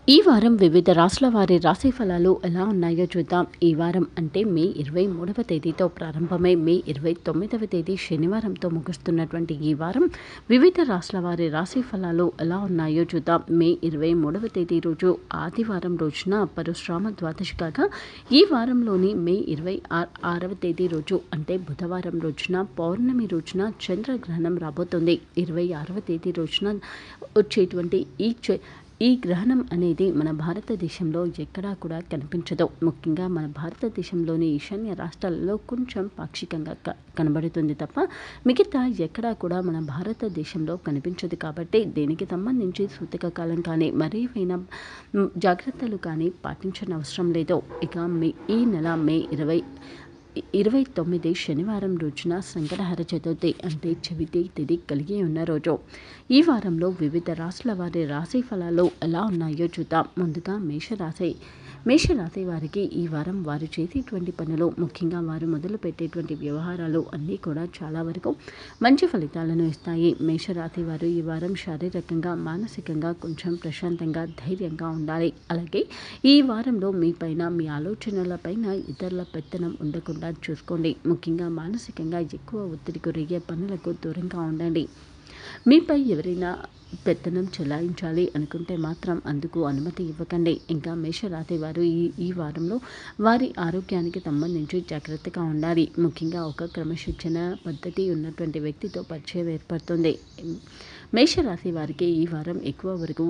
ఈ వారం వివిధ రాష్ట్రాల వారి రాశి ఫలాలు ఎలా ఉన్నాయో చూద్దాం ఈ వారం అంటే మే ఇరవై మూడవ తేదీతో ప్రారంభమై మే ఇరవై తొమ్మిదవ తేదీ శనివారంతో ముగుస్తున్నటువంటి ఈ వారం వివిధ రాష్ట్రాల వారి రాశి ఫలాలు ఎలా ఉన్నాయో చూద్దాం మే ఇరవై మూడవ తేదీ రోజు ఆదివారం రోజున పరశురామ ద్వాదశి కాగా ఈ వారంలోని మే ఇరవై ఆరవ తేదీ రోజు అంటే బుధవారం రోజున పౌర్ణమి రోజున చంద్రగ్రహణం రాబోతుంది ఇరవై ఆరవ తేదీ రోజున వచ్చేటువంటి ఈ చ- ఈ గ్రహణం అనేది మన భారతదేశంలో ఎక్కడా కూడా కనిపించదు ముఖ్యంగా మన భారతదేశంలోని ఈశాన్య రాష్ట్రాలలో కొంచెం పాక్షికంగా క- కనబడుతుంది తప్ప మిగతా ఎక్కడా కూడా మన భారతదేశంలో కనిపించదు కాబట్టి దీనికి సంబంధించి సూతక కాలం కానీ మరేవైనా మ్, జాగ్రత్తలు కానీ పాటించని అవసరం లేదు ఇక మే ఈ నెల మే ఇరవై ఇరవై తొమ్మిది శనివారం రోజున సంకటహర చతుర్థి అంటే చెవిటి తిది కలిగి ఉన్న రోజు ఈ వారంలో వివిధ రాశుల వారి రాశి ఫలాలు ఎలా ఉన్నాయో చూద్దాం ముందుగా మేషరాశి మేషరాశి వారికి ఈ వారం వారు చేసేటువంటి పనులు ముఖ్యంగా వారు మొదలు పెట్టేటువంటి వ్యవహారాలు అన్నీ కూడా చాలా వరకు మంచి ఫలితాలను ఇస్తాయి మేషరాశి వారు ఈ వారం శారీరకంగా మానసికంగా కొంచెం ప్రశాంతంగా ధైర్యంగా ఉండాలి అలాగే ఈ వారంలో మీ పైన మీ ఆలోచనలపైన ఇతరుల పెత్తనం ఉండకుండా చూసుకోండి ముఖ్యంగా మానసికంగా ఎక్కువ ఒత్తిడి గురయ్యే పనులకు దూరంగా ఉండండి మీపై ఎవరైనా పెత్తనం చెలాయించాలి అనుకుంటే మాత్రం అందుకు అనుమతి ఇవ్వకండి ఇంకా మేషరాశి వారు ఈ ఈ వారంలో వారి ఆరోగ్యానికి సంబంధించి జాగ్రత్తగా ఉండాలి ముఖ్యంగా ఒక క్రమశిక్షణ పద్ధతి ఉన్నటువంటి వ్యక్తితో పరిచయం ఏర్పడుతుంది మేషరాశి వారికి ఈ వారం ఎక్కువ వరకు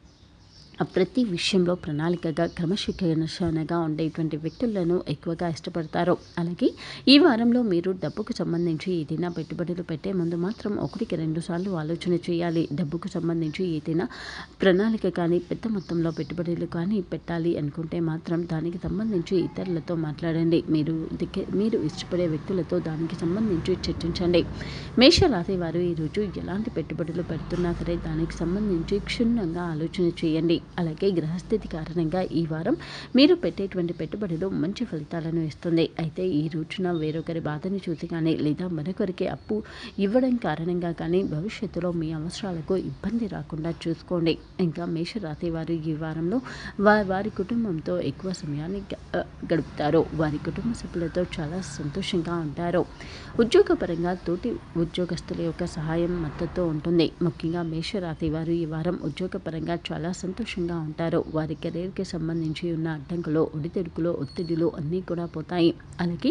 ఆ ప్రతి విషయంలో ప్రణాళికగా క్రమశిక్షణగా ఉండేటువంటి వ్యక్తులను ఎక్కువగా ఇష్టపడతారు అలాగే ఈ వారంలో మీరు డబ్బుకు సంబంధించి ఏదైనా పెట్టుబడులు పెట్టే ముందు మాత్రం ఒకటికి రెండు సార్లు ఆలోచన చేయాలి డబ్బుకు సంబంధించి ఏదైనా ప్రణాళిక కానీ పెద్ద మొత్తంలో పెట్టుబడులు కానీ పెట్టాలి అనుకుంటే మాత్రం దానికి సంబంధించి ఇతరులతో మాట్లాడండి మీరు దిక్కే- మీరు ఇష్టపడే వ్యక్తులతో దానికి సంబంధించి చర్చించండి మేషరాశి వారు ఈరోజు ఎలాంటి పెట్టుబడులు పెడుతున్నా సరే దానికి సంబంధించి క్షుణ్ణంగా ఆలోచన చేయండి అలాగే గ్రహస్థితి కారణంగా ఈ వారం మీరు పెట్టేటువంటి పెట్టుబడులు మంచి ఫలితాలను ఇస్తుంది అయితే ఈ రోజున వేరొకరి బాధని చూసి కానీ లేదా మరొకరికి అప్పు ఇవ్వడం కారణంగా కానీ భవిష్యత్తులో మీ అవసరాలకు ఇబ్బంది రాకుండా చూసుకోండి ఇంకా మేషరాశి వారు ఈ వారంలో వా- వారి కుటుంబంతో ఎక్కువ సమయాన్ని గ- ఆ, గడుపుతారు వారి కుటుంబ సభ్యులతో చాలా సంతోషంగా ఉంటారు ఉద్యోగపరంగా తోటి ఉద్యోగస్తుల యొక్క సహాయం మద్దతు ఉంటుంది ముఖ్యంగా మేషరాశి వారు ఈ వారం ఉద్యోగపరంగా చాలా సంతోషంగా ఉంటారు వారి కెరీర్కి సంబంధించి ఉన్న అడ్డంకులు ఒడిదుడుకులు ఒత్తిడిలు అన్నీ కూడా పోతాయి అలాగే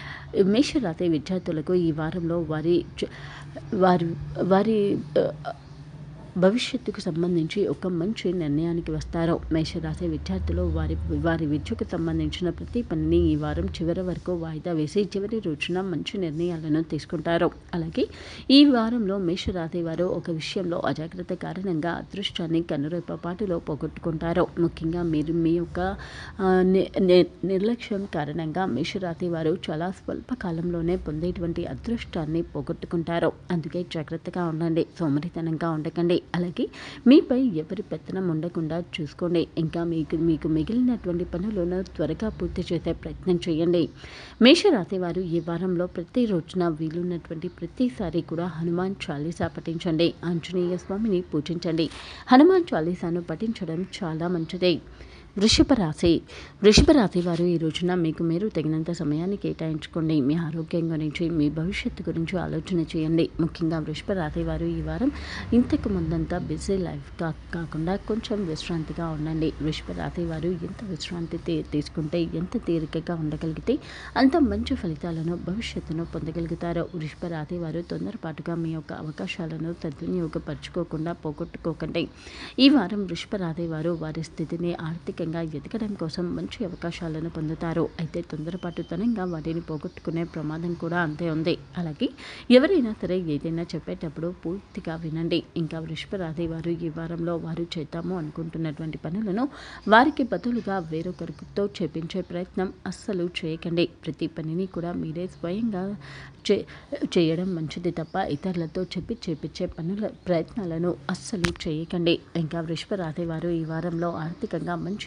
మేషరాశి విద్యార్థులకు ఈ వారంలో వారి చ- వారి వారి ఆ, భవిష్యత్తుకు సంబంధించి ఒక మంచి నిర్ణయానికి వస్తారు మేషరాశి విద్యార్థులు వారి వారి విద్యకు సంబంధించిన ప్రతి పనిని ఈ వారం చివరి వరకు వాయిదా వేసి చివరి రోజున మంచి నిర్ణయాలను తీసుకుంటారు అలాగే ఈ వారంలో మేషరాశి వారు ఒక విషయంలో అజాగ్రత్త కారణంగా అదృష్టాన్ని కనురెప్పపాటులో పోగొట్టుకుంటారు ముఖ్యంగా మీరు మీ యొక్క ఆ, ని- ని- నిర్లక్ష్యం కారణంగా మేషరాశి వారు చాలా స్వల్ప కాలంలోనే పొందేటువంటి అదృష్టాన్ని పోగొట్టుకుంటారు అందుకే జాగ్రత్తగా ఉండండి సోమరితనంగా ఉండకండి అలాగే మీపై ఎవరి పెత్తనం ఉండకుండా చూసుకోండి ఇంకా మీకు మీకు మిగిలినటువంటి పనులను త్వరగా పూర్తి చేసే ప్రయత్నం చేయండి మేషరాశి వారు ఈ వారంలో ప్రతి రోజున వీలున్నటువంటి ప్రతిసారి కూడా హనుమాన్ చాలీసా పఠించండి ఆంజనేయ స్వామిని పూజించండి హనుమాన్ చాలీసాను పఠించడం చాలా మంచిది వృషభ రాశి వృషభ రాశి వారు ఈ రోజున మీకు మీరు తగినంత సమయాన్ని కేటాయించుకోండి మీ ఆరోగ్యం గురించి మీ భవిష్యత్తు గురించి ఆలోచన చేయండి ముఖ్యంగా వృషభ రాశి వారు ఈ వారం ఇంతకు ముందంతా బిజీ లైఫ్ కా కాకుండా కొంచెం విశ్రాంతిగా ఉండండి వృషభ రాశి వారు ఎంత విశ్రాంతి తీ- తీసుకుంటే ఎంత తీరికగా ఉండగలిగితే అంత మంచి ఫలితాలను భవిష్యత్తును పొందగలుగుతారు వృషభ రాశి వారు తొందరపాటుగా మీ యొక్క అవకాశాలను సద్వినియోగపరచుకోకుండా పోగొట్టుకోకండి ఈ వారం వృషభ రాశి వారు వారి స్థితిని ఆర్థికంగా ఎదగడం కోసం మంచి అవకాశాలను పొందుతారు అయితే తొందరపాటుతనంగా వాటిని పోగొట్టుకునే ప్రమాదం కూడా అంతే ఉంది అలాగే ఎవరైనా సరే ఏదైనా చెప్పేటప్పుడు పూర్తిగా వినండి ఇంకా వృషభ రాశి వారు ఈ వారంలో వారు చేద్దాము అనుకుంటున్నటువంటి పనులను వారికి బదులుగా వేరొకరితో చేపించే ప్రయత్నం అస్సలు చేయకండి ప్రతి పనిని కూడా మీరే స్వయంగా చే చేయడం మంచిది తప్ప ఇతరులతో చెప్పి చేపించే పనుల ప్రయత్నాలను అస్సలు చేయకండి ఇంకా వృషభ రాశి వారు ఈ వారంలో ఆర్థికంగా మంచి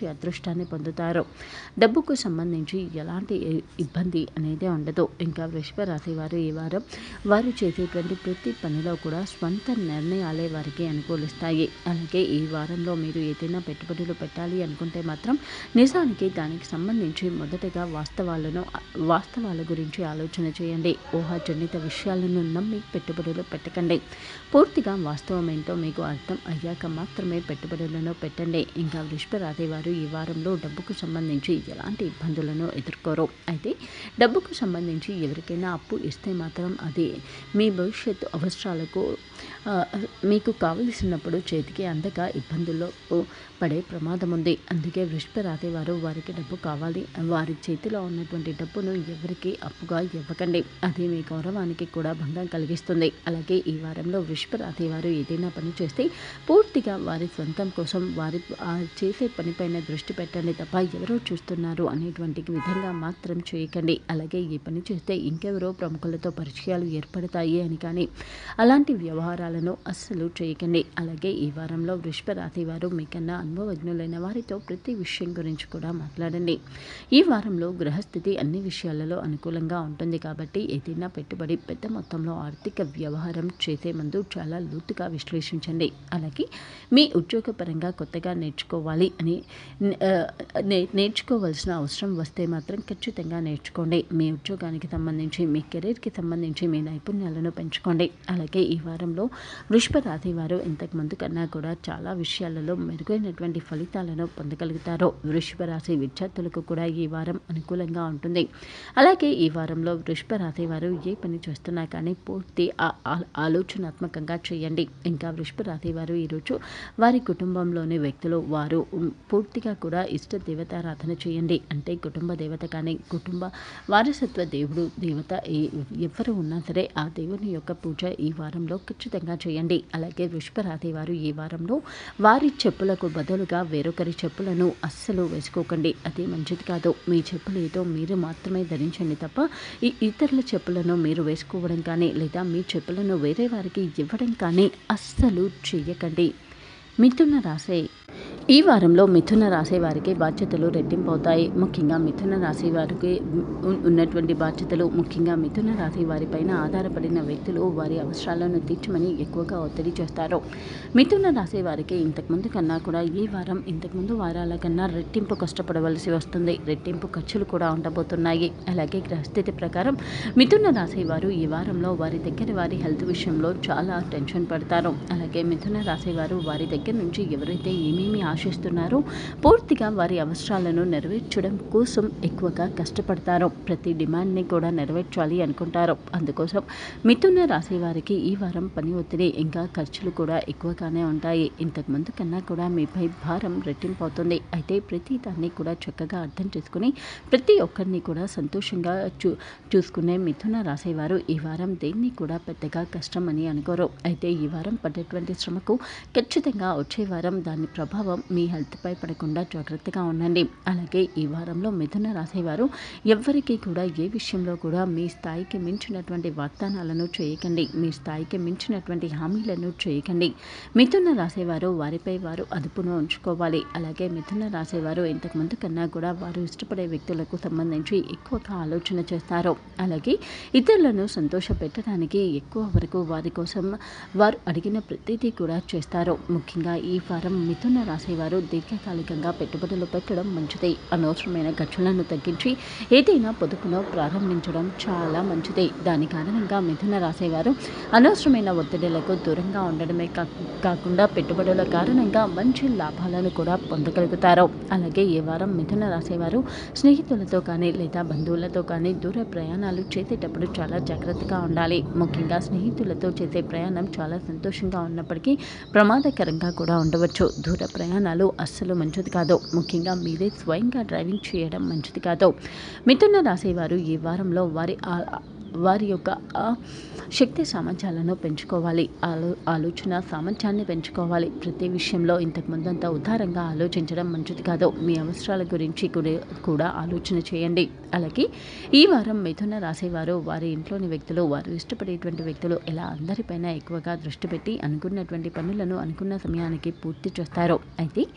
అదృష్టాన్ని పొందుతారు డబ్బుకు సంబంధించి ఎలాంటి ఇ- ఇబ్బంది అనేది ఉండదు ఇంకా వృషభ రాశి వారు ఈ వారం వారు చేసేటువంటి ప్రతి పనిలో కూడా స్వంత నిర్ణయాలే వారికి అనుకూలిస్తాయి అలాగే ఈ వారంలో మీరు ఏదైనా పెట్టుబడులు పెట్టాలి అనుకుంటే మాత్రం నిజానికి దానికి సంబంధించి మొదటగా వాస్తవాలను వాస్తవాల గురించి ఆలోచన చేయండి ఊహాజనిత విషయాలను నమ్మి పెట్టుబడులు పెట్టకండి పూర్తిగా వాస్తవం ఏంటో మీకు అర్థం అయ్యాక మాత్రమే పెట్టుబడులను పెట్టండి ఇంకా వృషభ రాశి వారు ఈ వారంలో డబ్బుకు సంబంధించి ఎలాంటి ఇబ్బందులను ఎదుర్కోరు అయితే డబ్బుకు సంబంధించి ఎవరికైనా అప్పు ఇస్తే మాత్రం అది మీ భవిష్యత్తు అవసరాలకు ఆ, మీకు కావలసినప్పుడు చేతికి అందక ఇబ్బందుల్లో పడే ప్రమాదం ఉంది అందుకే వృషభ రాశి వారు వారికి డబ్బు కావాలి వారి చేతిలో ఉన్నటువంటి డబ్బును ఎవరికి అప్పుగా ఇవ్వకండి అది మీ గౌరవానికి కూడా భంగం కలిగిస్తుంది అలాగే ఈ వారంలో వృషభ రాశి వారు ఏదైనా పని చేస్తే పూర్తిగా వారి సొంతం కోసం వారి ఆ చేసే పనిపైన దృష్టి పెట్టండి తప్ప ఎవరో చూస్తున్నారు అనేటువంటి విధంగా మాత్రం చేయకండి అలాగే ఈ పని చేస్తే ఇంకెవరో ప్రముఖులతో పరిచయాలు ఏర్పడతాయి అని కానీ అలాంటి వ్యవహారాలను అస్సలు చేయకండి అలాగే ఈ వారంలో వృషభ రాశి వారు మీకన్నా అనుభవజ్ఞులైన వారితో ప్రతి విషయం గురించి కూడా మాట్లాడండి ఈ వారంలో గ్రహస్థితి అన్ని విషయాలలో అనుకూలంగా ఉంటుంది కాబట్టి ఏదైనా పెట్టుబడి పెద్ద మొత్తంలో ఆర్థిక వ్యవహారం చేసే ముందు చాలా లోతుగా విశ్లేషించండి అలాగే మీ ఉద్యోగపరంగా కొత్తగా నేర్చుకోవాలి అని ఆ, నే- నేర్చుకోవాల్సిన అవసరం వస్తే మాత్రం ఖచ్చితంగా నేర్చుకోండి మీ ఉద్యోగానికి సంబంధించి మీ కెరీర్కి సంబంధించి మీ నైపుణ్యాలను పెంచుకోండి అలాగే ఈ వారంలో వృషభ రాశి వారు ఇంతకు ముందు కన్నా కూడా చాలా విషయాలలో మెరుగైనటువంటి ఫలితాలను పొందగలుగుతారు వృషభ రాశి విద్యార్థులకు కూడా ఈ వారం అనుకూలంగా ఉంటుంది అలాగే ఈ వారంలో వృషభ రాశి వారు ఏ పని చేస్తున్నా కానీ పూర్తి ఆ- ఆ- ఆలోచనాత్మకంగా చేయండి ఇంకా వృషభ రాశి వారు ఈరోజు వారి కుటుంబంలోని వ్యక్తులు వారు ఉమ్, పూర్తిగా కూడా ఇష్ట దేవతారాధన చేయండి అంటే కుటుంబ దేవత కానీ కుటుంబ వారసత్వ దేవుడు దేవత ఏ- ఎవరు ఉన్నా సరే ఆ దేవుని యొక్క పూజ ఈ వారంలో ఖచ్చితంగా చేయండి అలాగే వృషభ రాశి వారు ఈ వారంలో వారి చెప్పులకు బదులుగా వేరొకరి చెప్పులను అస్సలు వేసుకోకండి అది మంచిది కాదు మీ చెప్పులు ఏదో మీరు మాత్రమే ధరించండి తప్ప ఈ ఇతరుల చెప్పులను మీరు వేసుకోవడం కానీ లేదా మీ చెప్పులను వేరే వారికి ఇవ్వడం కానీ అస్సలు చేయకండి మిథున రాశి ఈ వారంలో మిథున రాశి వారికి బాధ్యతలు రెట్టింపవుతాయి ముఖ్యంగా మిథున రాశి వారికి ఉ- ఉన్నటువంటి బాధ్యతలు ముఖ్యంగా మిథున రాశి వారిపైన ఆధారపడిన వ్యక్తులు వారి అవసరాలను తీర్చమని ఎక్కువగా ఒత్తిడి చేస్తారు మిథున రాశి వారికి ఇంతకుముందు కన్నా కూడా ఈ వారం ఇంతకుముందు వారాల కన్నా రెట్టింపు కష్టపడవలసి వస్తుంది రెట్టింపు ఖర్చులు కూడా ఉండబోతున్నాయి అలాగే గ్రహస్థితి ప్రకారం మిథున రాశి వారు ఈ వారంలో వారి దగ్గర వారి హెల్త్ విషయంలో చాలా టెన్షన్ పడతారు అలాగే మిథున రాశి వారు వారి దగ్గర నుంచి ఎవరైతే ఏమేమి ఆశిస్తున్నారో పూర్తిగా వారి అవసరాలను నెరవేర్చడం కోసం ఎక్కువగా కష్టపడతారు ప్రతి డిమాండ్ని కూడా నెరవేర్చాలి అనుకుంటారు అందుకోసం మిథున రాశి వారికి ఈ వారం పని ఒత్తిడి ఇంకా ఖర్చులు కూడా ఎక్కువగానే ఉంటాయి ఇంతకు ముందు కన్నా కూడా మీపై భారం రెట్టింపవుతుంది అయితే ప్రతి దాన్ని కూడా చక్కగా అర్థం చేసుకుని ప్రతి ఒక్కరిని కూడా సంతోషంగా చూ చూసుకునే మిథున రాసేవారు ఈ వారం దేన్ని కూడా పెద్దగా కష్టం అని అనుకోరు అయితే ఈ వారం పడ్డటువంటి శ్రమకు ఖచ్చితంగా వచ్చే వారం దాని ప్రభావం మీ హెల్త్పై పడకుండా జాగ్రత్తగా ఉండండి అలాగే ఈ వారంలో మిథున రాసేవారు ఎవ్వరికీ కూడా ఏ విషయంలో కూడా మీ స్థాయికి మించినటువంటి వాగ్దానాలను చేయకండి మీ స్థాయికి మించినటువంటి హామీలను చేయకండి మిథున రాసేవారు వారిపై వారు అదుపును ఉంచుకోవాలి అలాగే మిథున రాసేవారు ఇంతకుముందు కన్నా కూడా వారు ఇష్టపడే వ్యక్తులకు సంబంధించి ఎక్కువగా ఆలోచన చేస్తారు అలాగే ఇతరులను సంతోష పెట్టడానికి ఎక్కువ వరకు వారి కోసం వారు అడిగిన ప్రతిదీ కూడా చేస్తారు ముఖ్యంగా ఈ వారం మిథున రాసేవారు దీర్ఘకాలికంగా పెట్టుబడులు పెట్టడం మంచిది అనవసరమైన ఖర్చులను తగ్గించి ఏదైనా పొదుపును ప్రారంభించడం చాలా మంచిది దాని కారణంగా మిథున రాసేవారు అనవసరమైన ఒత్తిడిలకు దూరంగా ఉండడమే కా- కాకుండా పెట్టుబడుల కారణంగా మంచి లాభాలను కూడా పొందగలుగుతారు అలాగే ఈ వారం మిథున రాసేవారు స్నేహితులతో కానీ లేదా బంధువులతో కానీ దూర ప్రయాణాలు చేసేటప్పుడు చాలా జాగ్రత్తగా ఉండాలి ముఖ్యంగా స్నేహితులతో చేసే ప్రయాణం చాలా సంతోషంగా ఉన్నప్పటికీ ప్రమాదకరంగా కూడా ఉండవచ్చు దూర ప్రయాణాలు అస్సలు మంచిది కాదు ముఖ్యంగా మీరే స్వయంగా డ్రైవింగ్ చేయడం మంచిది కాదు మిథున రాసేవారు ఈ వారంలో వారి ఆ- వారి యొక్క ఆ శక్తి సామర్థ్యాలను పెంచుకోవాలి ఆలో ఆలోచన సామర్థ్యాన్ని పెంచుకోవాలి ప్రతి విషయంలో ఇంతకు ముందంతా ఉదారంగా ఆలోచించడం మంచిది కాదు మీ అవసరాల గురించి కూడా కూడా ఆలోచన చేయండి అలాగే ఈ వారం మిథున రాసేవారు వారి ఇంట్లోని వ్యక్తులు వారు ఇష్టపడేటువంటి వ్యక్తులు ఇలా అందరిపైన ఎక్కువగా దృష్టి పెట్టి అనుకున్నటువంటి పనులను అనుకున్న సమయానికి పూర్తి చేస్తారు అయితే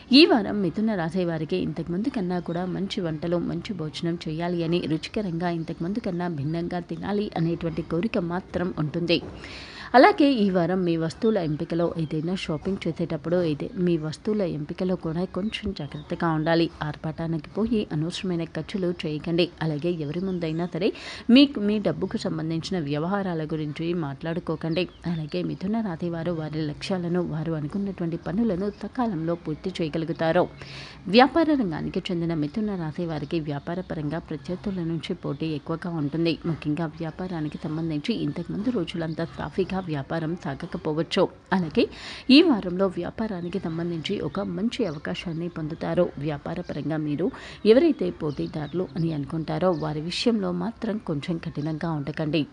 ఈ వారం మిథున రాశి వారికి ఇంతకుముందు కన్నా కూడా మంచి వంటలు మంచి భోజనం చేయాలి అని రుచికరంగా ఇంతకుముందు కన్నా భిన్నంగా తినాలి అనేటువంటి కోరిక మాత్రం ఉంటుంది అలాగే ఈ వారం మీ వస్తువుల ఎంపికలో ఏదైనా షాపింగ్ చేసేటప్పుడు ఏదే మీ వస్తువుల ఎంపికలో కూడా కొంచెం జాగ్రత్తగా ఉండాలి ఆర్భాటానికి పోయి అనవసరమైన ఖర్చులు చేయకండి అలాగే ఎవరి ముందైనా సరే మీకు మీ డబ్బుకు సంబంధించిన వ్యవహారాల గురించి మాట్లాడుకోకండి అలాగే మిథున రాశి వారు వారి లక్ష్యాలను వారు అనుకున్నటువంటి పనులను సకాలంలో పూర్తి చేయగలుగుతారు వ్యాపార రంగానికి చెందిన మిథున రాశి వారికి వ్యాపార పరంగా ప్రత్యర్థుల నుంచి పోటీ ఎక్కువగా ఉంటుంది ముఖ్యంగా వ్యాపారానికి సంబంధించి ఇంతకుముందు రోజులంతా సాఫీగా వ్యాపారం సాగకపోవచ్చు అలాగే ఈ వారంలో వ్యాపారానికి సంబంధించి ఒక మంచి అవకాశాన్ని పొందుతారు వ్యాపార పరంగా మీరు ఎవరైతే పోటీదారులు అని అనుకుంటారో వారి విషయంలో మాత్రం కొంచెం కఠినంగా ఉండకండి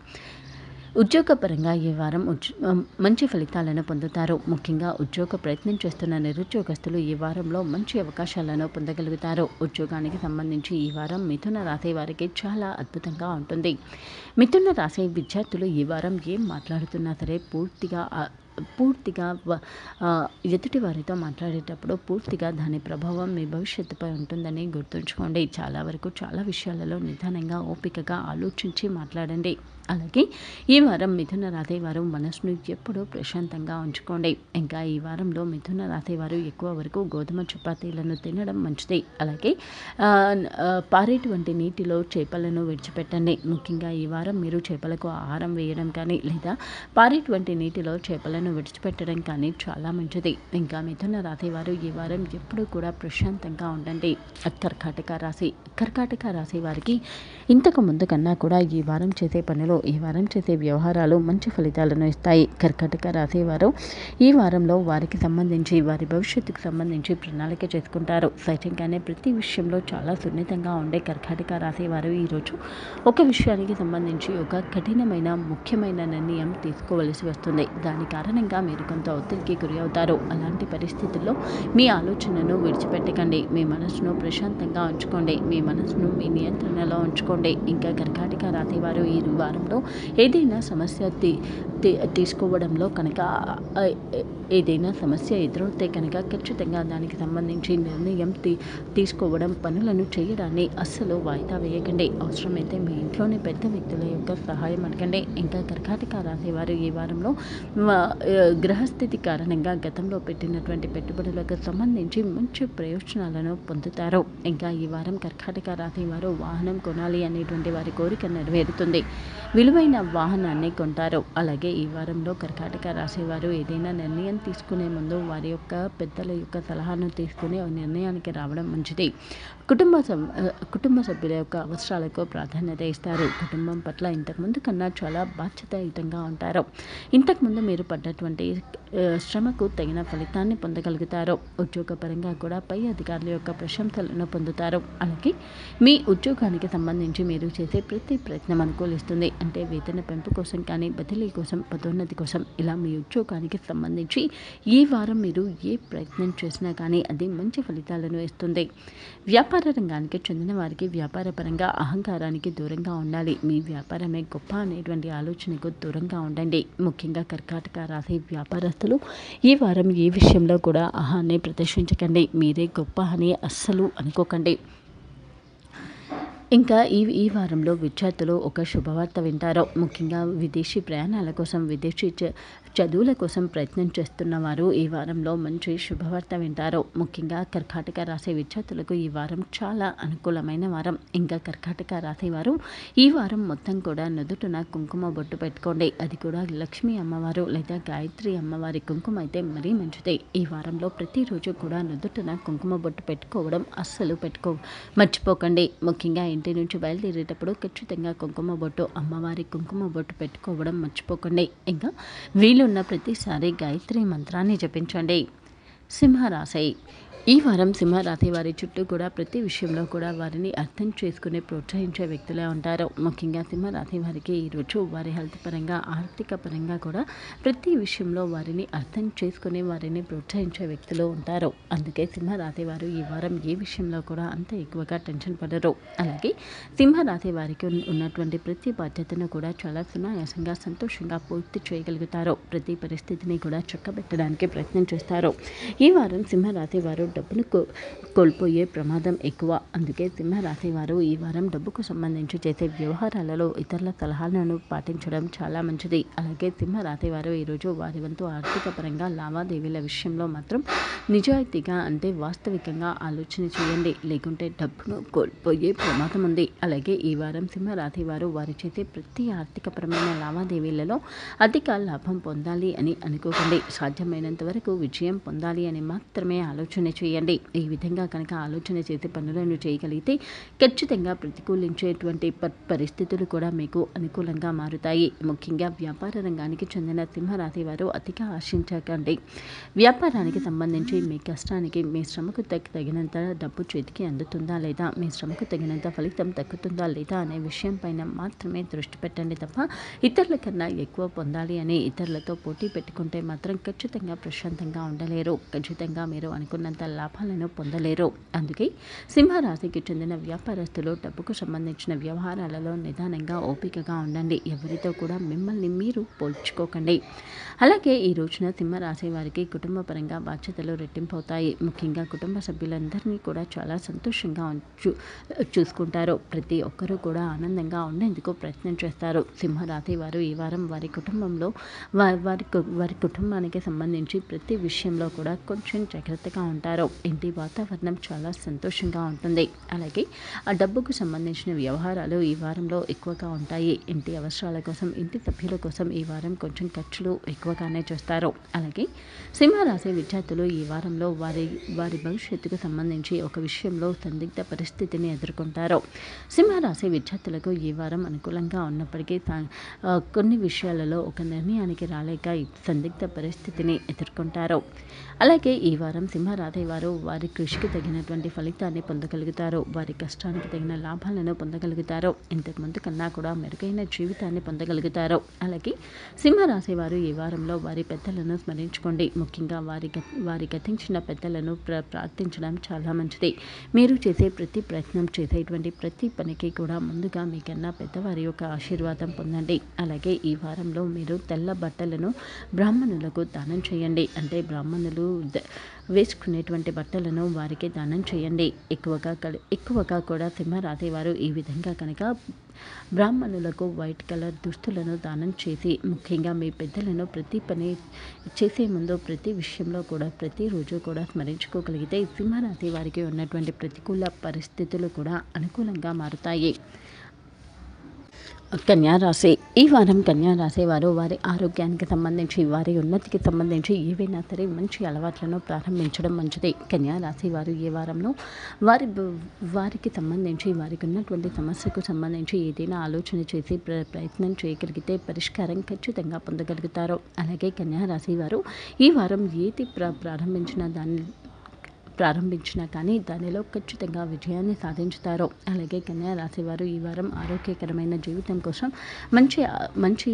ఉద్యోగపరంగా ఈ వారం ఉజ్- మంచి ఫలితాలను పొందుతారు ముఖ్యంగా ఉద్యోగ ప్రయత్నం చేస్తున్న నిరుద్యోగస్తులు ఈ వారంలో మంచి అవకాశాలను పొందగలుగుతారు ఉద్యోగానికి సంబంధించి ఈ వారం మిథున రాశి వారికి చాలా అద్భుతంగా ఉంటుంది మిథున రాశి విద్యార్థులు ఈ వారం ఏం మాట్లాడుతున్నా సరే పూర్తిగా ఆ, పూర్తిగా వ- ఆ, ఎదుటి వారితో మాట్లాడేటప్పుడు పూర్తిగా దాని ప్రభావం మీ భవిష్యత్తుపై ఉంటుందని గుర్తుంచుకోండి చాలా వరకు చాలా విషయాలలో నిదానంగా ఓపికగా ఆలోచించి మాట్లాడండి అలాగే ఈ వారం మిథున రాశి వారు మనసును ఎప్పుడూ ప్రశాంతంగా ఉంచుకోండి ఇంకా ఈ వారంలో మిథున రాశి వారు ఎక్కువ వరకు గోధుమ చపాతీలను తినడం మంచిది అలాగే ఆ, ఆ, పారేటువంటి నీటిలో చేపలను విడిచిపెట్టండి ముఖ్యంగా ఈ వారం మీరు చేపలకు ఆహారం వేయడం కానీ లేదా పారేటువంటి నీటిలో చేపలను విడిచిపెట్టడం కానీ చాలా మంచిది ఇంకా మిథున రాశి వారు ఈ వారం ఎప్పుడూ కూడా ప్రశాంతంగా ఉండండి కర్కాటక రాశి కర్కాటక రాశి వారికి ఇంతకు ముందు కన్నా కూడా ఈ వారం చేసే పనులు ఈ వారం చేసే వ్యవహారాలు మంచి ఫలితాలను ఇస్తాయి కర్కాటక రాశి వారు ఈ వారంలో వారికి సంబంధించి వారి భవిష్యత్తుకు సంబంధించి ప్రణాళిక చేసుకుంటారు సహజంగానే ప్రతి విషయంలో చాలా సున్నితంగా ఉండే కర్కాటక రాశి వారు ఈరోజు ఒక విషయానికి సంబంధించి ఒక కఠినమైన ముఖ్యమైన నిర్ణయం తీసుకోవలసి వస్తుంది దాని కారణంగా మీరు కొంత ఒత్తిడికి గురి అవుతారు అలాంటి పరిస్థితుల్లో మీ ఆలోచనను విడిచిపెట్టకండి మీ మనసును ప్రశాంతంగా ఉంచుకోండి మీ మనసును మీ నియంత్రణలో ఉంచుకోండి ఇంకా కర్కాటక రాశి వారు ఈ వారంలో ఏదైనా సమస్య తీ తీ- తీసుకోవడంలో కనుక ఆ, ఏ- ఏదైనా సమస్య ఎదురవుతే కనుక ఖచ్చితంగా దానికి సంబంధించి నిర్ణయం తీ తీసుకోవడం పనులను చేయడాన్ని అస్సలు వాయిదా వేయకండి అవసరమైతే మీ ఇంట్లోని పెద్ద వ్యక్తుల యొక్క సహాయం అడగండి ఇంకా కర్కాటక రాశి వారు ఈ వారంలో మ, ఆ, గ్రహస్థితి కారణంగా గతంలో పెట్టినటువంటి పెట్టుబడులకు సంబంధించి మంచి ప్రయోజనాలను పొందుతారు ఇంకా ఈ వారం కర్కాటక రాశి వారు వాహనం కొనాలి అనేటువంటి వారి కోరిక నెరవేరుతుంది విలువైన వాహనాన్ని కొంటారు అలాగే ఈ వారంలో కర్కాటక రాశి వారు ఏదైనా నిర్ణయం తీసుకునే ముందు వారి యొక్క పెద్దల యొక్క సలహాను తీసుకుని ఆ నిర్ణయానికి రావడం మంచిది కుటుంబ సం ఆ, కుటుంబ సభ్యుల యొక్క అవసరాలకు ప్రాధాన్యత ఇస్తారు కుటుంబం పట్ల ఇంతకుముందు కన్నా చాలా బాధ్యతాయుతంగా ఉంటారు ఇంతకుముందు మీరు పడ్డటువంటి ఆ, శ్రమకు తగిన ఫలితాన్ని పొందగలుగుతారు ఉద్యోగపరంగా కూడా పై అధికారుల యొక్క ప్రశంసలను పొందుతారు అలాగే మీ ఉద్యోగానికి సంబంధించి మీరు చేసే ప్రతి ప్రయత్నం అనుకూలిస్తుంది అంటే వేతన పెంపు కోసం కానీ బదిలీ కోసం పదోన్నతి కోసం ఇలా మీ ఉద్యోగానికి సంబంధించి ఈ వారం మీరు ఏ ప్రయత్నం చేసినా కానీ అది మంచి ఫలితాలను ఇస్తుంది వ్యాపార రంగానికి చెందిన వారికి వ్యాపార పరంగా అహంకారానికి దూరంగా ఉండాలి మీ వ్యాపారమే గొప్ప అనేటువంటి ఆలోచనకు దూరంగా ఉండండి ముఖ్యంగా కర్కాటక రాశి వ్యాపారస్తులు ఈ వారం ఏ విషయంలో కూడా అహాన్ని ప్రదర్శించకండి మీరే గొప్ప అని అస్సలు అనుకోకండి ఇంకా ఈ ఈ వారంలో విద్యార్థులు ఒక శుభవార్త వింటారు ముఖ్యంగా విదేశీ ప్రయాణాల కోసం విదేశీ చ- చదువుల కోసం ప్రయత్నం చేస్తున్న వారు ఈ వారంలో మంచి శుభవార్త వింటారు ముఖ్యంగా కర్కాటక రాశి విద్యార్థులకు ఈ వారం చాలా అనుకూలమైన వారం ఇంకా కర్కాటక రాశి వారు ఈ వారం మొత్తం కూడా నుదుటిన కుంకుమ బొట్టు పెట్టుకోండి అది కూడా లక్ష్మీ అమ్మవారు లేదా గాయత్రి అమ్మవారి కుంకుమ అయితే మరీ మంచిది ఈ వారంలో ప్రతిరోజు కూడా నుదుటిన కుంకుమ బొట్టు పెట్టుకోవడం అస్సలు పెట్టుకో మర్చిపోకండి ముఖ్యంగా ఇంటి నుంచి బయలుదేరేటప్పుడు ఖచ్చితంగా కుంకుమ బొట్టు అమ్మవారి కుంకుమ బొట్టు పెట్టుకోవడం మర్చిపోకండి ఇంకా వీలున్న ప్రతిసారి గాయత్రి మంత్రాన్ని జపించండి సింహరాశి ఈ వారం సింహరాశి వారి చుట్టూ కూడా ప్రతి విషయంలో కూడా వారిని అర్థం చేసుకుని ప్రోత్సహించే వ్యక్తులే ఉంటారు ముఖ్యంగా సింహరాశి వారికి ఈరోజు వారి హెల్త్ పరంగా ఆర్థిక పరంగా కూడా ప్రతి విషయంలో వారిని అర్థం చేసుకుని వారిని ప్రోత్సహించే వ్యక్తులు ఉంటారు అందుకే సింహరాశి వారు ఈ వారం ఏ విషయంలో కూడా అంత ఎక్కువగా టెన్షన్ పడరు అలాగే సింహరాశి వారికి ఉన్న- ఉన్నటువంటి ప్రతి బాధ్యతను కూడా చాలా సునాయాసంగా సంతోషంగా పూర్తి చేయగలుగుతారు ప్రతి పరిస్థితిని కూడా చక్కబెట్టడానికి ప్రయత్నం చేస్తారు ఈ వారం సింహరాశి వారు డబ్బును కో కోల్పోయే ప్రమాదం ఎక్కువ అందుకే సింహరాశి వారు ఈ వారం డబ్బుకు సంబంధించి చేసే వ్యవహారాలలో ఇతరుల సలహాలను పాటించడం చాలా మంచిది అలాగే సింహరాశి వారు ఈరోజు వారి వంతు ఆర్థిక పరంగా లావాదేవీల విషయంలో మాత్రం నిజాయితీగా అంటే వాస్తవికంగా ఆలోచన చేయండి లేకుంటే డబ్బును కోల్పోయే ప్రమాదం ఉంది అలాగే ఈ వారం సింహరాశి వారు వారు చేసే ప్రతి ఆర్థికపరమైన లావాదేవీలలో అధిక లాభం పొందాలి అని అనుకోకండి సాధ్యమైనంత వరకు విజయం పొందాలి అని మాత్రమే ఆలోచన చేయండి ఈ విధంగా కనుక ఆలోచన చేసే పనులను చేయగలిగితే ఖచ్చితంగా ప్రతికూలించేటువంటి ప- పరిస్థితులు కూడా మీకు అనుకూలంగా మారుతాయి ముఖ్యంగా వ్యాపార రంగానికి చెందిన సింహరాశి వారు అతిగా ఆశించకండి వ్యాపారానికి సంబంధించి మీ కష్టానికి మీ శ్రమకు తగ్గ- తగినంత డబ్బు చేతికి అందుతుందా లేదా మీ శ్రమకు తగినంత ఫలితం దక్కుతుందా లేదా అనే విషయం పైన మాత్రమే దృష్టి పెట్టండి తప్ప ఇతరుల కన్నా ఎక్కువ పొందాలి అని ఇతరులతో పోటీ పెట్టుకుంటే మాత్రం ఖచ్చితంగా ప్రశాంతంగా ఉండలేరు ఖచ్చితంగా మీరు అనుకున్నంత లాభాలను పొందలేరు అందుకే సింహరాశికి చెందిన వ్యాపారస్తులు డబ్బుకు సంబంధించిన వ్యవహారాలలో నిదానంగా ఓపికగా ఉండండి ఎవరితో కూడా మిమ్మల్ని మీరు పోల్చుకోకండి అలాగే ఈ రోజున సింహరాశి వారికి కుటుంబ పరంగా బాధ్యతలు రెట్టింపవుతాయి ముఖ్యంగా కుటుంబ సభ్యులందరినీ కూడా చాలా సంతోషంగా ఉంచు చూసుకుంటారు ప్రతి ఒక్కరూ కూడా ఆనందంగా ఉండేందుకు ప్రయత్నం చేస్తారు సింహరాశి వారు ఈ వారం వారి కుటుంబంలో వారి వారి కు- వారి కుటుంబానికి సంబంధించి ప్రతి విషయంలో కూడా కొంచెం జాగ్రత్తగా ఉంటారు ఇంటి వాతావరణం చాలా సంతోషంగా ఉంటుంది అలాగే ఆ డబ్బుకు సంబంధించిన వ్యవహారాలు ఈ వారంలో ఎక్కువగా ఉంటాయి ఇంటి అవసరాల కోసం ఇంటి సభ్యుల కోసం ఈ వారం కొంచెం ఖర్చులు ఎక్కువగానే చేస్తారు అలాగే సింహరాశి విద్యార్థులు ఈ వారంలో వారి వారి భవిష్యత్తుకు సంబంధించి ఒక విషయంలో సందిగ్ధ పరిస్థితిని ఎదుర్కొంటారు సింహరాశి విద్యార్థులకు ఈ వారం అనుకూలంగా ఉన్నప్పటికీ తా- ఆ, కొన్ని విషయాలలో ఒక నిర్ణయానికి రాలేక ఈ సందిగ్ధ పరిస్థితిని ఎదుర్కొంటారు అలాగే ఈ వారం సింహరాశి వారు వారి కృషికి తగినటువంటి ఫలితాన్ని పొందగలుగుతారు వారి కష్టానికి తగిన లాభాలను పొందగలుగుతారు ఇంతకుముందు కన్నా కూడా మెరుగైన జీవితాన్ని పొందగలుగుతారు అలాగే సింహరాశి వారు ఈ వారంలో వారి పెద్దలను స్మరించుకోండి ముఖ్యంగా వారి గత- వారి గతించిన పెద్దలను ప్ర ప్రార్థించడం చాలా మంచిది మీరు చేసే ప్రతి ప్రయత్నం చేసేటువంటి ప్రతి పనికి కూడా ముందుగా మీకన్నా పెద్దవారి యొక్క ఆశీర్వాదం పొందండి అలాగే ఈ వారంలో మీరు తెల్ల బట్టలను బ్రాహ్మణులకు దానం చేయండి అంటే బ్రాహ్మణులు ద- వేసుకునేటువంటి బట్టలను వారికి దానం చేయండి ఎక్కువగా కలి- ఎక్కువగా కూడా సింహరాశి వారు ఈ విధంగా కనుక బ్రాహ్మణులకు వైట్ కలర్ దుస్తులను దానం చేసి ముఖ్యంగా మీ పెద్దలను ప్రతి పని చేసే ముందు ప్రతి విషయంలో కూడా ప్రతిరోజు కూడా స్మరించుకోగలిగితే సింహరాశి వారికి ఉన్నటువంటి ప్రతికూల పరిస్థితులు కూడా అనుకూలంగా మారుతాయి కన్యా రాశి ఈ వారం కన్యా రాశి వారు వారి ఆరోగ్యానికి సంబంధించి వారి ఉన్నతికి సంబంధించి ఏవైనా సరే మంచి అలవాట్లను ప్రారంభించడం మంచిది కన్యా రాశి వారు ఈ వారంలో వారి బ- వారికి సంబంధించి వారికి ఉన్నటువంటి సమస్యకు సంబంధించి ఏదైనా ఆలోచన చేసి ప్ర ప్రయత్నం చేయగలిగితే పరిష్కారం ఖచ్చితంగా పొందగలుగుతారు అలాగే కన్యా రాశి వారు ఈ వారం ఏది ప్ర ప్రారంభించిన దాన్ని ప్రారంభించినా కానీ దానిలో ఖచ్చితంగా విజయాన్ని సాధించుతారు అలాగే కన్యా రాశివారు ఈ వారం ఆరోగ్యకరమైన జీవితం కోసం మంచి మంచి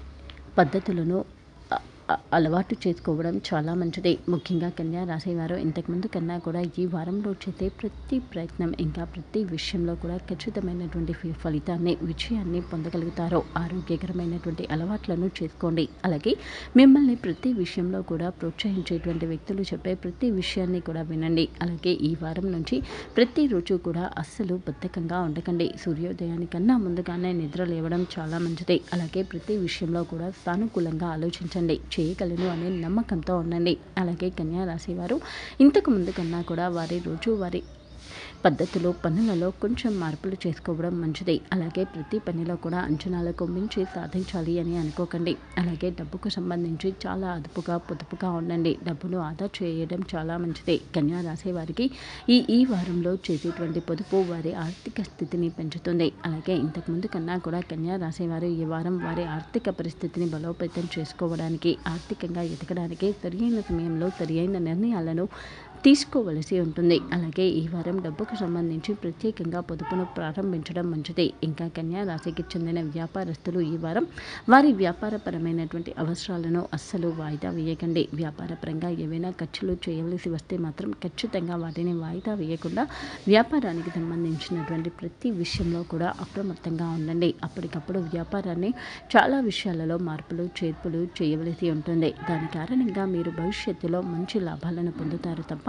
పద్ధతులను అ- అ- అలవాటు చేసుకోవడం చాలా మంచిది ముఖ్యంగా కన్యా రాశివారు ఇంతకుముందు కన్నా కూడా ఈ వారంలో చేసే ప్రతి ప్రయత్నం ఇంకా ప్రతి విషయంలో కూడా ఖచ్చితమైనటువంటి ఫి- ఫలితాన్ని విజయాన్ని పొందగలుగుతారు ఆరోగ్యకరమైనటువంటి అలవాట్లను చేసుకోండి అలాగే మిమ్మల్ని ప్రతి విషయంలో కూడా ప్రోత్సహించేటువంటి వ్యక్తులు చెప్పే ప్రతి విషయాన్ని కూడా వినండి అలాగే ఈ వారం నుంచి ప్రతిరోజు కూడా అస్సలు బద్ధకంగా ఉండకండి సూర్యోదయానికన్నా ముందుగానే నిద్ర లేవడం చాలా మంచిది అలాగే ప్రతి విషయంలో కూడా సానుకూలంగా ఆలోచించండి చేయగలను అనే నమ్మకంతో ఉండండి అలాగే కన్యా రాశి వారు ఇంతకు ముందు కన్నా కూడా వారి రోజు వారి పద్ధతులు పనులలో కొంచెం మార్పులు చేసుకోవడం మంచిది అలాగే ప్రతి పనిలో కూడా అంచనాలకు మించి సాధించాలి అని అనుకోకండి అలాగే డబ్బుకు సంబంధించి చాలా అదుపుగా పొదుపుగా ఉండండి డబ్బును ఆదా చేయడం చాలా మంచిది కన్యా రాశి వారికి ఈ ఈ వారంలో చేసేటువంటి పొదుపు వారి ఆర్థిక స్థితిని పెంచుతుంది అలాగే ఇంతకుముందు కన్నా కూడా కన్యా రాశి వారు ఈ వారం వారి ఆర్థిక పరిస్థితిని బలోపేతం చేసుకోవడానికి ఆర్థికంగా ఎదగడానికి సరియైన సమయంలో సరియైన నిర్ణయాలను తీసుకోవలసి ఉంటుంది అలాగే ఈ వారం డబ్బుకు సంబంధించి ప్రత్యేకంగా పొదుపును ప్రారంభించడం మంచిది ఇంకా కన్యా రాశికి చెందిన వ్యాపారస్తులు ఈ వారం వారి వ్యాపారపరమైనటువంటి అవసరాలను అస్సలు వాయిదా వేయకండి వ్యాపారపరంగా ఏవైనా ఖర్చులు చేయవలసి వస్తే మాత్రం ఖచ్చితంగా వాటిని వాయిదా వేయకుండా వ్యాపారానికి సంబంధించినటువంటి ప్రతి విషయంలో కూడా అప్రమత్తంగా ఉండండి అప్పటికప్పుడు వ్యాపారాన్ని చాలా విషయాలలో మార్పులు చేర్పులు చేయవలసి ఉంటుంది దాని కారణంగా మీరు భవిష్యత్తులో మంచి లాభాలను పొందుతారు తప్ప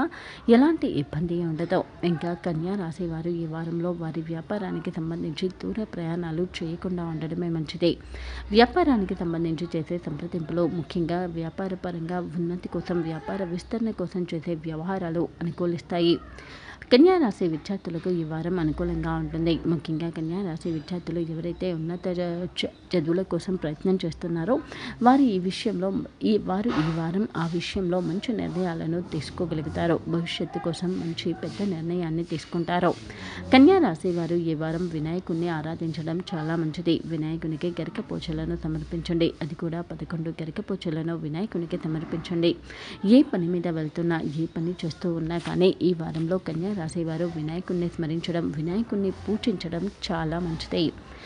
ఎలాంటి ఇబ్బంది ఉండదు ఇంకా కన్యా రాశి వారు ఈ వారంలో వారి వ్యాపారానికి సంబంధించి దూర ప్రయాణాలు చేయకుండా ఉండడమే మంచిది వ్యాపారానికి సంబంధించి చేసే సంప్రదింపులు ముఖ్యంగా వ్యాపార పరంగా ఉన్నతి కోసం వ్యాపార విస్తరణ కోసం చేసే వ్యవహారాలు అనుకూలిస్తాయి కన్యా రాశి విద్యార్థులకు ఈ వారం అనుకూలంగా ఉంటుంది ముఖ్యంగా కన్యా రాశి విద్యార్థులు ఎవరైతే ఉన్నత చ- చదువుల కోసం ప్రయత్నం చేస్తున్నారో వారు ఈ విషయంలో ఈ వారు ఈ వారం ఆ విషయంలో మంచి నిర్ణయాలను తీసుకోగలుగుతారు భవిష్యత్తు కోసం మంచి పెద్ద నిర్ణయాన్ని తీసుకుంటారు కన్యా రాశి వారు ఈ వారం వినాయకుడిని ఆరాధించడం చాలా మంచిది వినాయకునికి గరిక పూజలను సమర్పించండి అది కూడా పదకొండు గరిక పూజలను వినాయకునికి సమర్పించండి ఏ పని మీద వెళ్తున్నా ఏ పని చేస్తూ ఉన్నా కానీ ఈ వారంలో కన్యా రాశి వారు వినాయకుడిని స్మరించడం వినాయకుడిని పూజించడం చాలా మంచిది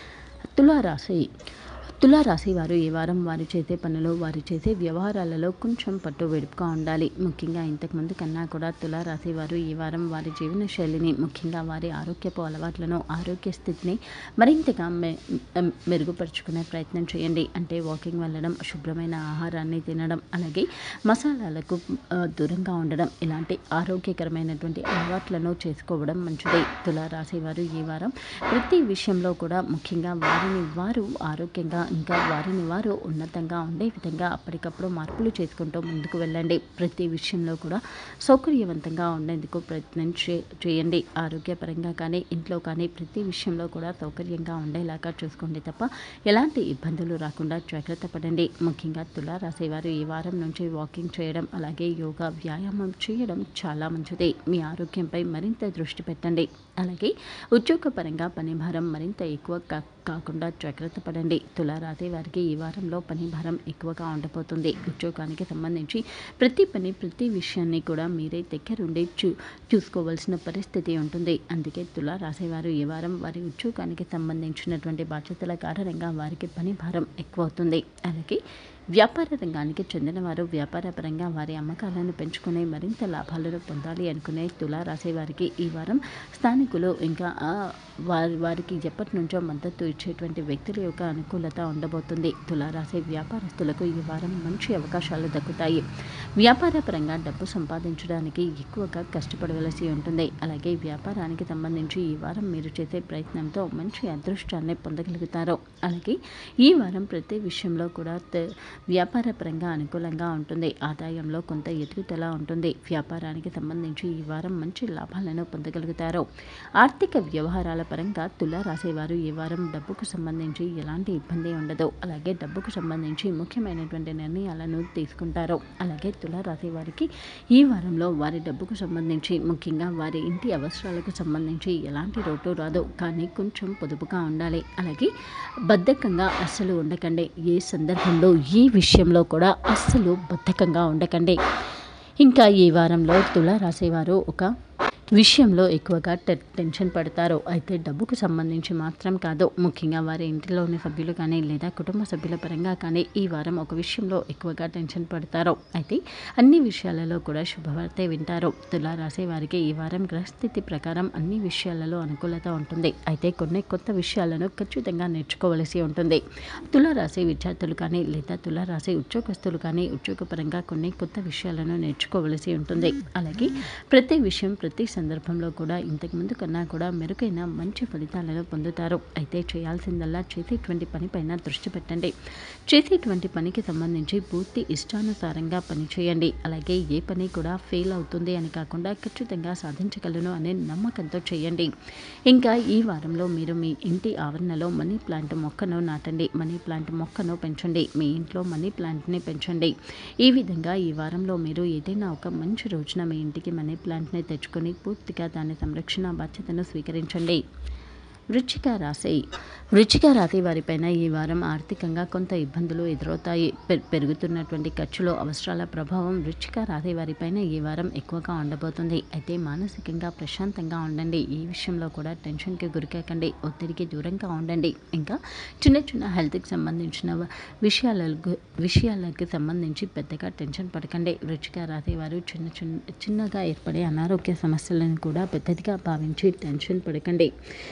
తులారాశి తులారాశి వారు ఈ వారం వారు చేసే పనులు వారు చేసే వ్యవహారాలలో కొంచెం పట్టు వెడుపుగా ఉండాలి ముఖ్యంగా ఇంతకుముందు కన్నా కూడా తులారాశి వారు ఈ వారం వారి జీవన శైలిని ముఖ్యంగా వారి ఆరోగ్యపు అలవాట్లను ఆరోగ్య స్థితిని మరింతగా మె మె- మెరుగుపరుచుకునే ప్రయత్నం చేయండి అంటే వాకింగ్ వెళ్ళడం శుభ్రమైన ఆహారాన్ని తినడం అలాగే మసాలాలకు ఆ, దూరంగా ఉండడం ఇలాంటి ఆరోగ్యకరమైనటువంటి అలవాట్లను చేసుకోవడం మంచిది తులారాశి వారు ఈ వారం ప్రతి విషయంలో కూడా ముఖ్యంగా వారిని వారు ఆరోగ్యంగా ఇంకా వారిని వారు ఉన్నతంగా ఉండే విధంగా అప్పటికప్పుడు మార్పులు చేసుకుంటూ ముందుకు వెళ్ళండి ప్రతి విషయంలో కూడా సౌకర్యవంతంగా ఉండేందుకు ప్రయత్నం చే- చేయండి ఆరోగ్యపరంగా కానీ ఇంట్లో కానీ ప్రతి విషయంలో కూడా సౌకర్యంగా ఉండేలాగా చూసుకోండి తప్ప ఎలాంటి ఇబ్బందులు రాకుండా జాగ్రత్త పడండి ముఖ్యంగా తులారాశి వారు ఈ వారం నుంచి వాకింగ్ చేయడం అలాగే యోగా వ్యాయామం చేయడం చాలా మంచిది మీ ఆరోగ్యంపై మరింత దృష్టి పెట్టండి అలాగే ఉద్యోగపరంగా పని భారం మరింత ఎక్కువ కా- కాకుండా జాగ్రత్త పడండి తులారాశి వారికి ఈ వారంలో పని భారం ఎక్కువగా ఉండబోతుంది ఉద్యోగానికి సంబంధించి ప్రతి పని ప్రతి విషయాన్ని కూడా మీరే దగ్గరుండి చూ చూసుకోవాల్సిన పరిస్థితి ఉంటుంది అందుకే తులారాశి వారు ఈ వారం వారి ఉద్యోగానికి సంబంధించినటువంటి బాధ్యతల కారణంగా వారికి పని భారం ఎక్కువ అవుతుంది అలాగే వ్యాపార రంగానికి చెందిన వారు వ్యాపారపరంగా వారి అమ్మకాలను పెంచుకునే మరింత లాభాలను పొందాలి అనుకునే తులారాశి వారికి ఈ వారం స్థానికులు ఇంకా ఆ, వారి వారికి ఎప్పటి నుంచో మద్దతు ఇచ్చేటువంటి వ్యక్తుల యొక్క అనుకూలత ఉండబోతుంది తులారాశి వ్యాపారస్తులకు ఈ వారం మంచి అవకాశాలు దక్కుతాయి వ్యాపార పరంగా డబ్బు సంపాదించడానికి ఎక్కువగా కష్టపడవలసి ఉంటుంది అలాగే వ్యాపారానికి సంబంధించి ఈ వారం మీరు చేసే ప్రయత్నంతో మంచి అదృష్టాన్ని పొందగలుగుతారు అలాగే ఈ వారం ప్రతి విషయంలో కూడా త- వ్యాపార పరంగా అనుకూలంగా ఉంటుంది ఆదాయంలో కొంత ఎదుగుదల ఉంటుంది వ్యాపారానికి సంబంధించి ఈ వారం మంచి లాభాలను పొందగలుగుతారు ఆర్థిక వ్యవహారాల పరంగా తులా రాసేవారు ఈ వారం డబ్బుకు సంబంధించి ఎలాంటి ఇబ్బంది ఉండదు అలాగే డబ్బుకు సంబంధించి ముఖ్యమైనటువంటి నిర్ణయాలను తీసుకుంటారు అలాగే తులా రాశి వారికి ఈ వారంలో వారి డబ్బుకు సంబంధించి ముఖ్యంగా వారి ఇంటి అవసరాలకు సంబంధించి ఎలాంటి లోటు రాదు కానీ కొంచెం పొదుపుగా ఉండాలి అలాగే బద్ధకంగా అస్సలు ఉండకండి ఏ సందర్భంలో ఏ విషయంలో కూడా అస్సలు బద్ధకంగా ఉండకండి ఇంకా ఈ వారంలో తుల రాసేవారు ఒక విషయంలో ఎక్కువగా టె టెన్షన్ పడతారు అయితే డబ్బుకు సంబంధించి మాత్రం కాదు ముఖ్యంగా వారి ఇంటిలోని సభ్యులు కానీ లేదా కుటుంబ సభ్యుల పరంగా కానీ ఈ వారం ఒక విషయంలో ఎక్కువగా టెన్షన్ పడతారు అయితే అన్ని విషయాలలో కూడా శుభవార్తే వింటారు తులా రాసే వారికి ఈ వారం గ్రహస్థితి ప్రకారం అన్ని విషయాలలో అనుకూలత ఉంటుంది అయితే కొన్ని కొత్త విషయాలను ఖచ్చితంగా నేర్చుకోవలసి ఉంటుంది తులా రాశి విద్యార్థులు కానీ లేదా తులా రాశి ఉద్యోగస్తులు కానీ ఉద్యోగపరంగా కొన్ని కొత్త విషయాలను నేర్చుకోవలసి ఉంటుంది అలాగే ప్రతి విషయం ప్రతి సందర్భంలో కూడా ఇంతకుముందు కన్నా కూడా మెరుగైన మంచి ఫలితాలను పొందుతారు అయితే చేయాల్సిందల్లా చేసేటువంటి పనిపైన దృష్టి పెట్టండి చేసేటువంటి పనికి సంబంధించి పూర్తి ఇష్టానుసారంగా పని చేయండి అలాగే ఏ పని కూడా ఫెయిల్ అవుతుంది అని కాకుండా ఖచ్చితంగా సాధించగలను అనే నమ్మకంతో చేయండి ఇంకా ఈ వారంలో మీరు మీ ఇంటి ఆవరణలో మనీ ప్లాంట్ మొక్కను నాటండి మనీ ప్లాంట్ మొక్కను పెంచండి మీ ఇంట్లో మనీ ప్లాంట్ని పెంచండి ఈ విధంగా ఈ వారంలో మీరు ఏదైనా ఒక మంచి రోజున మీ ఇంటికి మనీ ప్లాంట్ని తెచ్చుకొని పూర్తిగా దాని సంరక్షణ బాధ్యతను స్వీకరించండి వృచ్చిక రాశి వృచ్చిక రాశి వారిపైన ఈ వారం ఆర్థికంగా కొంత ఇబ్బందులు ఎదురవుతాయి పె- పెరుగుతున్నటువంటి ఖర్చులు అవసరాల ప్రభావం వృచ్చిక రాశి వారిపైన ఈ వారం ఎక్కువగా ఉండబోతుంది అయితే మానసికంగా ప్రశాంతంగా ఉండండి ఈ విషయంలో కూడా టెన్షన్కి గురికాకండి ఒత్తిడికి దూరంగా ఉండండి ఇంకా చిన్న చిన్న హెల్త్కి సంబంధించిన వ- విషయాలకు విషయాలకు సంబంధించి పెద్దగా టెన్షన్ పడకండి వృచ్చిక రాశి వారు చిన్న చిన్న చిన్నగా ఏర్పడే అనారోగ్య సమస్యలను కూడా పెద్దదిగా భావించి టెన్షన్ పడకండి ఇంకా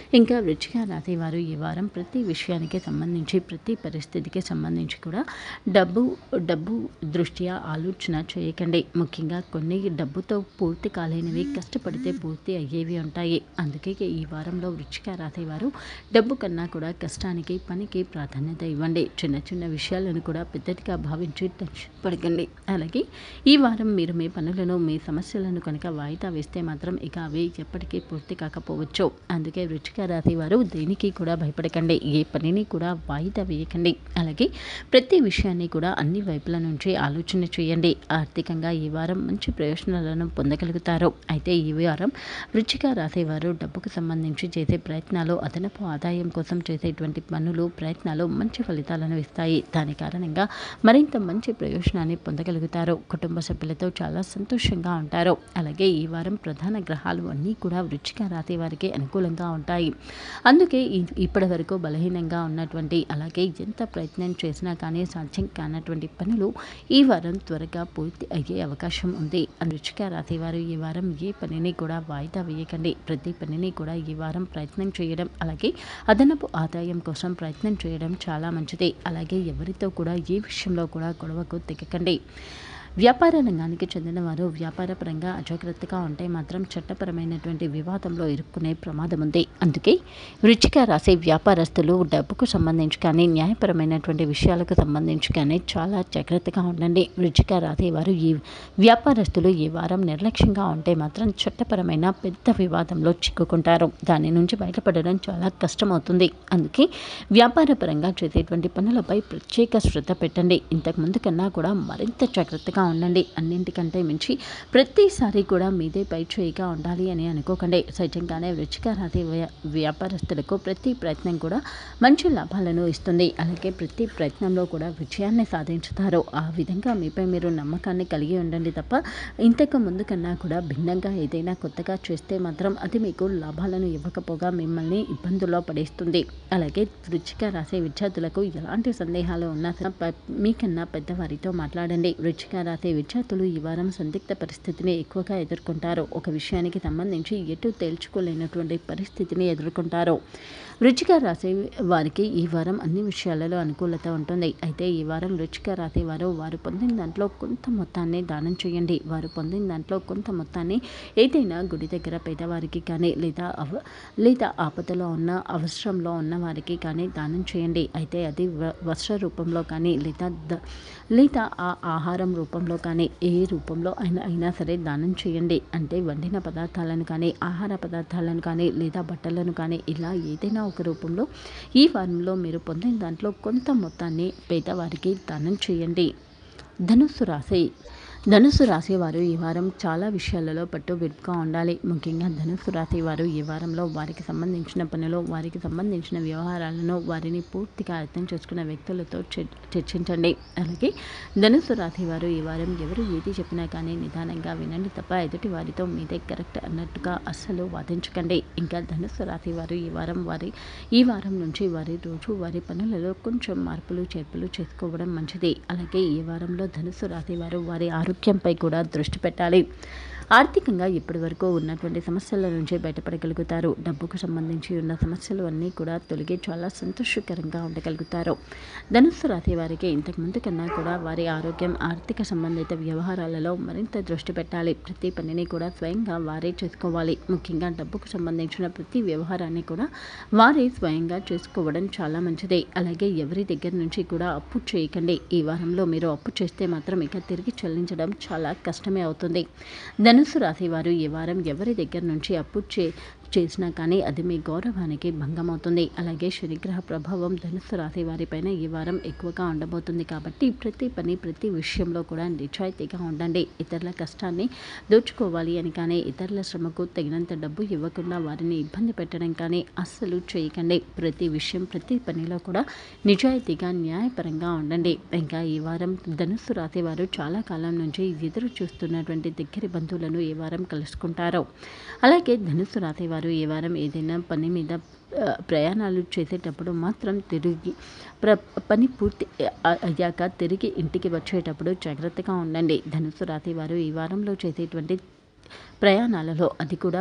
వృచ్చిక రాశి వారు ఈ వారం ప్రతి విషయానికి సంబంధించి ప్రతి పరిస్థితికి సంబంధించి కూడా డబ్బు డబ్బు దృష్ట్యా ఆలోచన చేయకండి ముఖ్యంగా కొన్ని డబ్బుతో పూర్తి కాలేనివి కష్టపడితే పూర్తి అయ్యేవి ఉంటాయి అందుకే ఈ వారంలో వృచ్చిక రాశి వారు డబ్బు కన్నా కూడా కష్టానికి పనికి ప్రాధాన్యత ఇవ్వండి చిన్న చిన్న విషయాలను కూడా పెద్దదిగా భావించి టెన్షన్ పడకండి అలాగే ఈ వారం మీరు మీ పనులను మీ సమస్యలను కనుక వాయిదా వేస్తే మాత్రం ఇక అవి ఎప్పటికీ పూర్తి కాకపోవచ్చు అందుకే వృచ్చిక రాశి వారు దేనికి కూడా భయపడకండి ఏ పనిని కూడా వాయిదా వేయకండి అలాగే ప్రతి విషయాన్ని కూడా అన్ని వైపుల నుంచి ఆలోచన చేయండి ఆర్థికంగా ఈ వారం మంచి ప్రయోజనాలను పొందగలుగుతారు అయితే ఈ వారం వృచ్చిక రాశి వారు డబ్బుకు సంబంధించి చేసే ప్రయత్నాలు అదనపు ఆదాయం కోసం చేసేటువంటి పనులు ప్రయత్నాలు మంచి ఫలితాలను ఇస్తాయి దాని కారణంగా మరింత మంచి ప్రయోజనాన్ని పొందగలుగుతారు కుటుంబ సభ్యులతో చాలా సంతోషంగా ఉంటారు అలాగే ఈ వారం ప్రధాన గ్రహాలు అన్నీ కూడా వృచ్చిక రాశి వారికి అనుకూలంగా ఉంటాయి అందుకే ఈ- ఇప్పటి వరకు బలహీనంగా ఉన్నటువంటి అలాగే ఎంత ప్రయత్నం చేసినా కానీ సాధ్యం కానటువంటి పనులు ఈ వారం త్వరగా పూర్తి అయ్యే అవకాశం ఉంది వృచ్చిక రాశి వారు ఈ వారం ఏ పనిని కూడా వాయిదా వేయకండి ప్రతి పనిని కూడా ఈ వారం ప్రయత్నం చేయడం అలాగే అదనపు ఆదాయం కోసం ప్రయత్నం చేయడం చాలా మంచిది అలాగే ఎవరితో కూడా ఏ విషయంలో కూడా గొడవకు తెగకండి వ్యాపార రంగానికి చెందిన వారు వ్యాపార పరంగా అజాగ్రత్తగా ఉంటే మాత్రం చట్టపరమైనటువంటి వివాదంలో ఇరుక్కునే ప్రమాదం ఉంది అందుకే వృచ్చిక రాశి వ్యాపారస్తులు డబ్బుకు సంబంధించి కానీ న్యాయపరమైనటువంటి విషయాలకు సంబంధించి కానీ చాలా జాగ్రత్తగా ఉండండి వృచ్చిక రాశి వారు ఈ వ్యాపారస్తులు ఈ వారం నిర్లక్ష్యంగా ఉంటే మాత్రం చట్టపరమైన పెద్ద వివాదంలో చిక్కుకుంటారు దాని నుంచి బయటపడడం చాలా కష్టమవుతుంది అందుకే వ్యాపార పరంగా చేసేటువంటి పనులపై ప్రత్యేక శ్రద్ధ పెట్టండి ఇంతకు ముందు కన్నా కూడా మరింత జాగ్రత్తగా ఉండండి అన్నింటికంటే మించి ప్రతిసారి కూడా మీదే పై చేయిగా ఉండాలి అని అనుకోకండి సహజంగానే వృచ్చిక రాశి వ్య- వ్యాపారస్తులకు ప్రతి ప్రయత్నం కూడా మంచి లాభాలను ఇస్తుంది అలాగే ప్రతి ప్రయత్నంలో కూడా విజయాన్ని సాధించుతారు ఆ విధంగా మీపై మీరు నమ్మకాన్ని కలిగి ఉండండి తప్ప ఇంతకు ముందు కన్నా కూడా భిన్నంగా ఏదైనా కొత్తగా చేస్తే మాత్రం అది మీకు లాభాలను ఇవ్వకపోగా మిమ్మల్ని ఇబ్బందుల్లో పడేస్తుంది అలాగే వృచ్చిక రాసే విద్యార్థులకు ఎలాంటి సందేహాలు ఉన్నా సరే ప- మీకన్నా పెద్దవారితో మాట్లాడండి వృచ్చిక రాసే విద్యార్థులు ఈ వారం సందిగ్ధ పరిస్థితిని ఎక్కువగా ఎదుర్కొంటారు ఒక విషయానికి సంబంధించి ఎటు తేల్చుకోలేనటువంటి పరిస్థితిని ఎదుర్కొంటారు వృచ్చిక రాశి వారికి ఈ వారం అన్ని విషయాలలో అనుకూలత ఉంటుంది అయితే ఈ వారం వృచ్చిక రాశి వారు వారు పొందిన దాంట్లో కొంత మొత్తాన్ని దానం చేయండి వారు పొందిన దాంట్లో కొంత మొత్తాన్ని ఏదైనా గుడి దగ్గర పేదవారికి కానీ లేదా అవ లేదా ఆపదలో ఉన్న అవసరంలో ఉన్న వారికి కానీ దానం చేయండి అయితే అది వ- వస్త్ర రూపంలో కానీ లేదా ద లేదా ఆ ఆహారం రూపంలో కానీ ఏ రూపంలో అయినా అయినా సరే దానం చేయండి అంటే వండిన పదార్థాలను కానీ ఆహార పదార్థాలను కానీ లేదా బట్టలను కానీ ఇలా ఏదైనా ఒక రూపంలో ఈ వారంలో మీరు పొందిన దాంట్లో కొంత మొత్తాన్ని పేదవారికి దానం చేయండి ధనుస్సు రాశి ధనుస్సు రాశి వారు ఈ వారం చాలా విషయాలలో పట్టు విడుపుగా ఉండాలి ముఖ్యంగా ధనుస్సు రాశి వారు ఈ వారంలో వారికి సంబంధించిన పనులు వారికి సంబంధించిన వ్యవహారాలను వారిని పూర్తిగా అర్థం చేసుకున్న వ్యక్తులతో చర్- చర్చించండి అలాగే ధనుస్సు రాశి వారు ఈ వారం ఎవరు ఏది చెప్పినా కానీ నిదానంగా వినండి తప్ప ఎదుటి వారితో మీదే కరెక్ట్ అన్నట్టుగా అస్సలు వాదించకండి ఇంకా ధనుస్సు రాశి వారు ఈ వారం వారి ఈ వారం నుంచి వారి రోజు వారి పనులలో కొంచెం మార్పులు చేర్పులు చేసుకోవడం మంచిది అలాగే ఈ వారంలో ధనుస్సు రాశి వారు వారి ఆరోగ్యంపై కూడా దృష్టి పెట్టాలి ఆర్థికంగా ఇప్పటి వరకు ఉన్నటువంటి సమస్యల నుంచి బయటపడగలుగుతారు డబ్బుకు సంబంధించి ఉన్న సమస్యలు అన్నీ కూడా తొలగి చాలా సంతోషకరంగా ఉండగలుగుతారు ధనుస్సు రాశి వారికి ఇంతకు ముందు కన్నా కూడా వారి ఆరోగ్యం ఆర్థిక సంబంధిత వ్యవహారాలలో మరింత దృష్టి పెట్టాలి ప్రతి పనిని కూడా స్వయంగా వారే చేసుకోవాలి ముఖ్యంగా డబ్బుకు సంబంధించిన ప్రతి వ్యవహారాన్ని కూడా వారే స్వయంగా చేసుకోవడం చాలా మంచిది అలాగే ఎవరి దగ్గర నుంచి కూడా అప్పు చేయకండి ఈ వారంలో మీరు అప్పు చేస్తే మాత్రం ఇక తిరిగి చెల్లించడం చాలా కష్టమే అవుతుంది ధనుసు రాశి వారు ఈ వారం ఎవరి దగ్గర నుంచి అప్పు చే చేసినా కానీ అది మీ గౌరవానికి భంగమవుతుంది అలాగే శనిగ్రహ ప్రభావం ధనుసు రాశి వారిపైన ఈ వారం ఎక్కువగా ఉండబోతుంది కాబట్టి ప్రతి పని ప్రతి విషయంలో కూడా నిజాయితీగా ఉండండి ఇతరుల కష్టాన్ని దోచుకోవాలి అని కానీ ఇతరుల శ్రమకు తగినంత డబ్బు ఇవ్వకుండా వారిని ఇబ్బంది పెట్టడం కానీ అస్సలు చేయకండి ప్రతి విషయం ప్రతి పనిలో కూడా నిజాయితీగా న్యాయపరంగా ఉండండి ఇంకా ఈ వారం ధనుస్సు రాశి వారు చాలా కాలం నుంచి ఎదురు చూస్తున్నటువంటి దగ్గరి బంధువులను ఈ వారం కలుసుకుంటారు అలాగే ధనుస్సు రాశి వారు ఈ వారం ఏదైనా పని మీద ఆ, ప్రయాణాలు చేసేటప్పుడు మాత్రం తిరిగి ప్ర పని పూర్తి అ- అయ్యాక తిరిగి ఇంటికి వచ్చేటప్పుడు జాగ్రత్తగా ఉండండి ధనుస్సు రాశి వారు ఈ వారంలో చేసేటువంటి ప్రయాణాలలో అది కూడా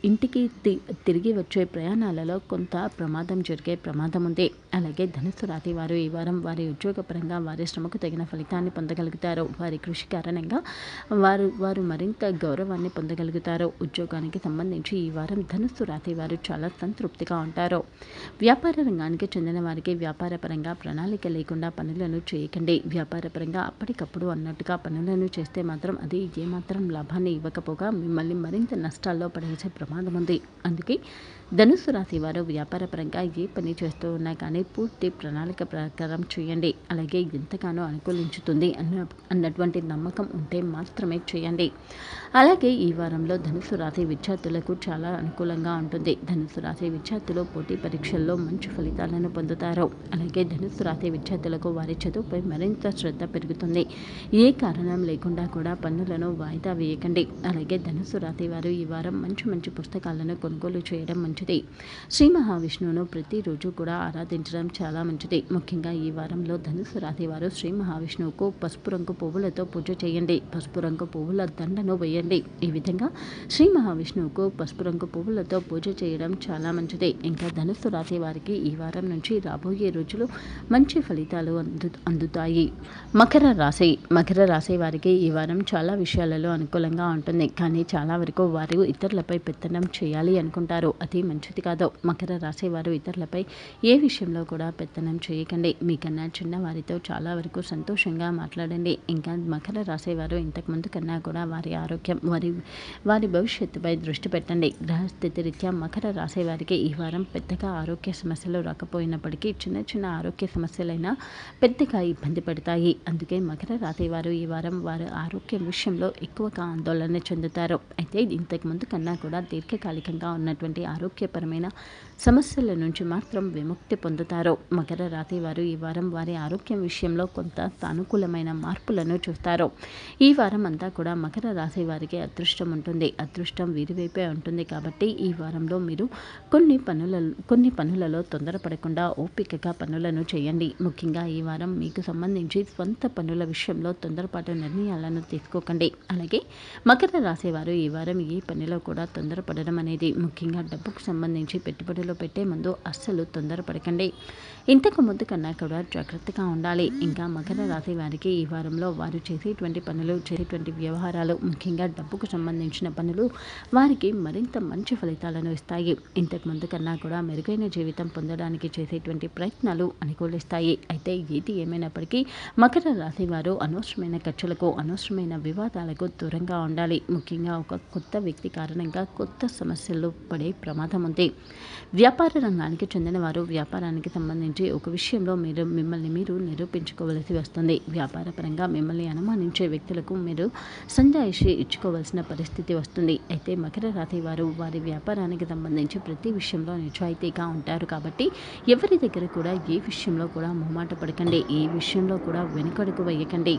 ఇంటికి తి- తిరిగి వచ్చే ప్రయాణాలలో కొంత ప్రమాదం జరిగే ప్రమాదం ఉంది అలాగే ధనుస్సు రాశి వారు ఈ వారం వారి ఉద్యోగపరంగా వారి శ్రమకు తగిన ఫలితాన్ని పొందగలుగుతారు వారి కృషి కారణంగా వారు వారు మరింత గౌరవాన్ని పొందగలుగుతారు ఉద్యోగానికి సంబంధించి ఈ వారం ధనుస్సు రాశి వారు చాలా సంతృప్తిగా ఉంటారు వ్యాపార రంగానికి చెందిన వారికి వ్యాపారపరంగా ప్రణాళిక లేకుండా పనులను చేయకండి వ్యాపారపరంగా అప్పటికప్పుడు అన్నట్టుగా పనులను చేస్తే మాత్రం అది ఏమాత్రం లాభాన్ని ఇవ్వకపోగా మిమ్మల్ని మరింత నష్టాల్లో పడేసే ప్రమాదం ఉంది అందుకే ధనుస్సు రాశి వారు వ్యాపారపరంగా ఏ పని చేస్తూ ఉన్నా కానీ పూర్తి ప్రణాళిక ప్రకారం చేయండి అలాగే ఎంతగానో అనుకూలించుతుంది అన్న అన్నటువంటి నమ్మకం ఉంటే మాత్రమే చేయండి అలాగే ఈ వారంలో ధనుసు రాశి విద్యార్థులకు చాలా అనుకూలంగా ఉంటుంది ధనుసు రాశి విద్యార్థులు పోటీ పరీక్షల్లో మంచి ఫలితాలను పొందుతారు అలాగే ధనుసు రాశి విద్యార్థులకు వారి చదువుపై మరింత శ్రద్ధ పెరుగుతుంది ఏ కారణం లేకుండా కూడా పన్నులను వాయిదా వేయకండి అలాగే ధనుసు రాశి వారు ఈ వారం మంచి మంచి పుస్తకాలను కొనుగోలు చేయడం మంచిది శ్రీ మహావిష్ణువును ప్రతిరోజు కూడా ఆరాధించడం చాలా మంచిది ముఖ్యంగా ఈ వారంలో ధనుసు రాశి వారు శ్రీ మహావిష్ణువుకు పసుపు రంగు పువ్వులతో పూజ చేయండి పసుపు రంగు పువ్వుల దండను వేయండి ఈ విధంగా శ్రీ మహావిష్ణువుకు పసుపు రంగు పువ్వులతో పూజ చేయడం చాలా మంచిది ఇంకా ధనుసు రాశి వారికి ఈ వారం నుంచి రాబోయే రోజులు మంచి ఫలితాలు అందు అందుతాయి మకర రాశి మకర రాశి వారికి ఈ వారం చాలా విషయాలలో అనుకూలంగా ఉంటుంది కానీ చాలా వరకు వారు ఇతరులపై పెత్తనం చేయాలి అనుకుంటారు అది మంచిది కాదు మకర రాశి వారు ఇతరులపై ఏ విషయంలో కూడా పెత్తనం చేయకండి మీకన్నా చిన్న వారితో చాలా వరకు సంతోషంగా మాట్లాడండి ఇంకా మకర రాశి వారు ఇంతకుముందు కన్నా కూడా వారి ఆరోగ్యం వారి వారి భవిష్యత్తుపై దృష్టి పెట్టండి గ్రహస్థితి రీత్యా మకర రాశి వారికి ఈ వారం పెద్దగా ఆరోగ్య సమస్యలు రాకపోయినప్పటికీ చిన్న చిన్న ఆరోగ్య సమస్యలైనా పెద్దగా ఇబ్బంది పడతాయి అందుకే మకర రాశి వారు ఈ వారం వారి ఆరోగ్యం విషయంలో ఎక్కువగా ఆందోళన చెందుతారు అయితే ఇంతకు ముందు కన్నా కూడా దీర్ఘకాలికంగా ఉన్నటువంటి ఆరోగ్యపరమైన సమస్యల నుంచి మాత్రం విముక్తి పొందుతారు మకర రాశి వారు ఈ వారం వారి ఆరోగ్యం విషయంలో కొంత సానుకూలమైన మార్పులను చూస్తారు ఈ వారం అంతా కూడా మకర రాశి వారికి అదృష్టం ఉంటుంది అదృష్టం వీరి వైపే ఉంటుంది కాబట్టి ఈ వారంలో మీరు కొన్ని పనుల కొన్ని పనులలో తొందరపడకుండా ఓపికగా పనులను చేయండి ముఖ్యంగా ఈ వారం మీకు సంబంధించి స్వంత పనుల విషయంలో తొందరపాటు నిర్ణయాలను తీసుకోకండి అలాగే మకర రాశి వారు ఈ వారం ఏ పనిలో కూడా తొందరపడడం అనేది ముఖ్యంగా డబ్బుకు సంబంధించి పెట్టుబడులు పెట్టే ముందు అస్సలు తొందరపడకండి ఇంతకు ముందు కన్నా కూడా జాగ్రత్తగా ఉండాలి ఇంకా మకర రాశి వారికి ఈ వారంలో వారు చేసేటువంటి పనులు చేసేటువంటి వ్యవహారాలు ముఖ్యంగా డబ్బుకు సంబంధించిన పనులు వారికి మరింత మంచి ఫలితాలను ఇస్తాయి ఇంతకు ముందు కన్నా కూడా మెరుగైన జీవితం పొందడానికి చేసేటువంటి ప్రయత్నాలు అనుకూలిస్తాయి అయితే ఏది ఏమైనప్పటికీ మకర రాశి వారు అనవసరమైన ఖర్చులకు అనవసరమైన వివాదాలకు దూరంగా ఉండాలి ముఖ్యంగా ఒక కొత్త వ్యక్తి కారణంగా కొత్త సమస్యల్లో పడే ప్రమాదం ఉంది వ్యాపార రంగానికి చెందిన వారు వ్యాపారానికి సంబంధించి ఒక విషయంలో మీరు మిమ్మల్ని మీరు నిరూపించుకోవలసి వస్తుంది వ్యాపార పరంగా మిమ్మల్ని అనుమానించే వ్యక్తులకు మీరు సంజాయిషి ఇచ్చుకోవాల్సిన పరిస్థితి వస్తుంది అయితే మకర రాశి వారు వారి వ్యాపారానికి సంబంధించి ప్రతి విషయంలో నిజాయితీగా ఉంటారు కాబట్టి ఎవరి దగ్గర కూడా ఏ విషయంలో కూడా మొహమాట పడకండి ఏ విషయంలో కూడా వెనుకడుగు వేయకండి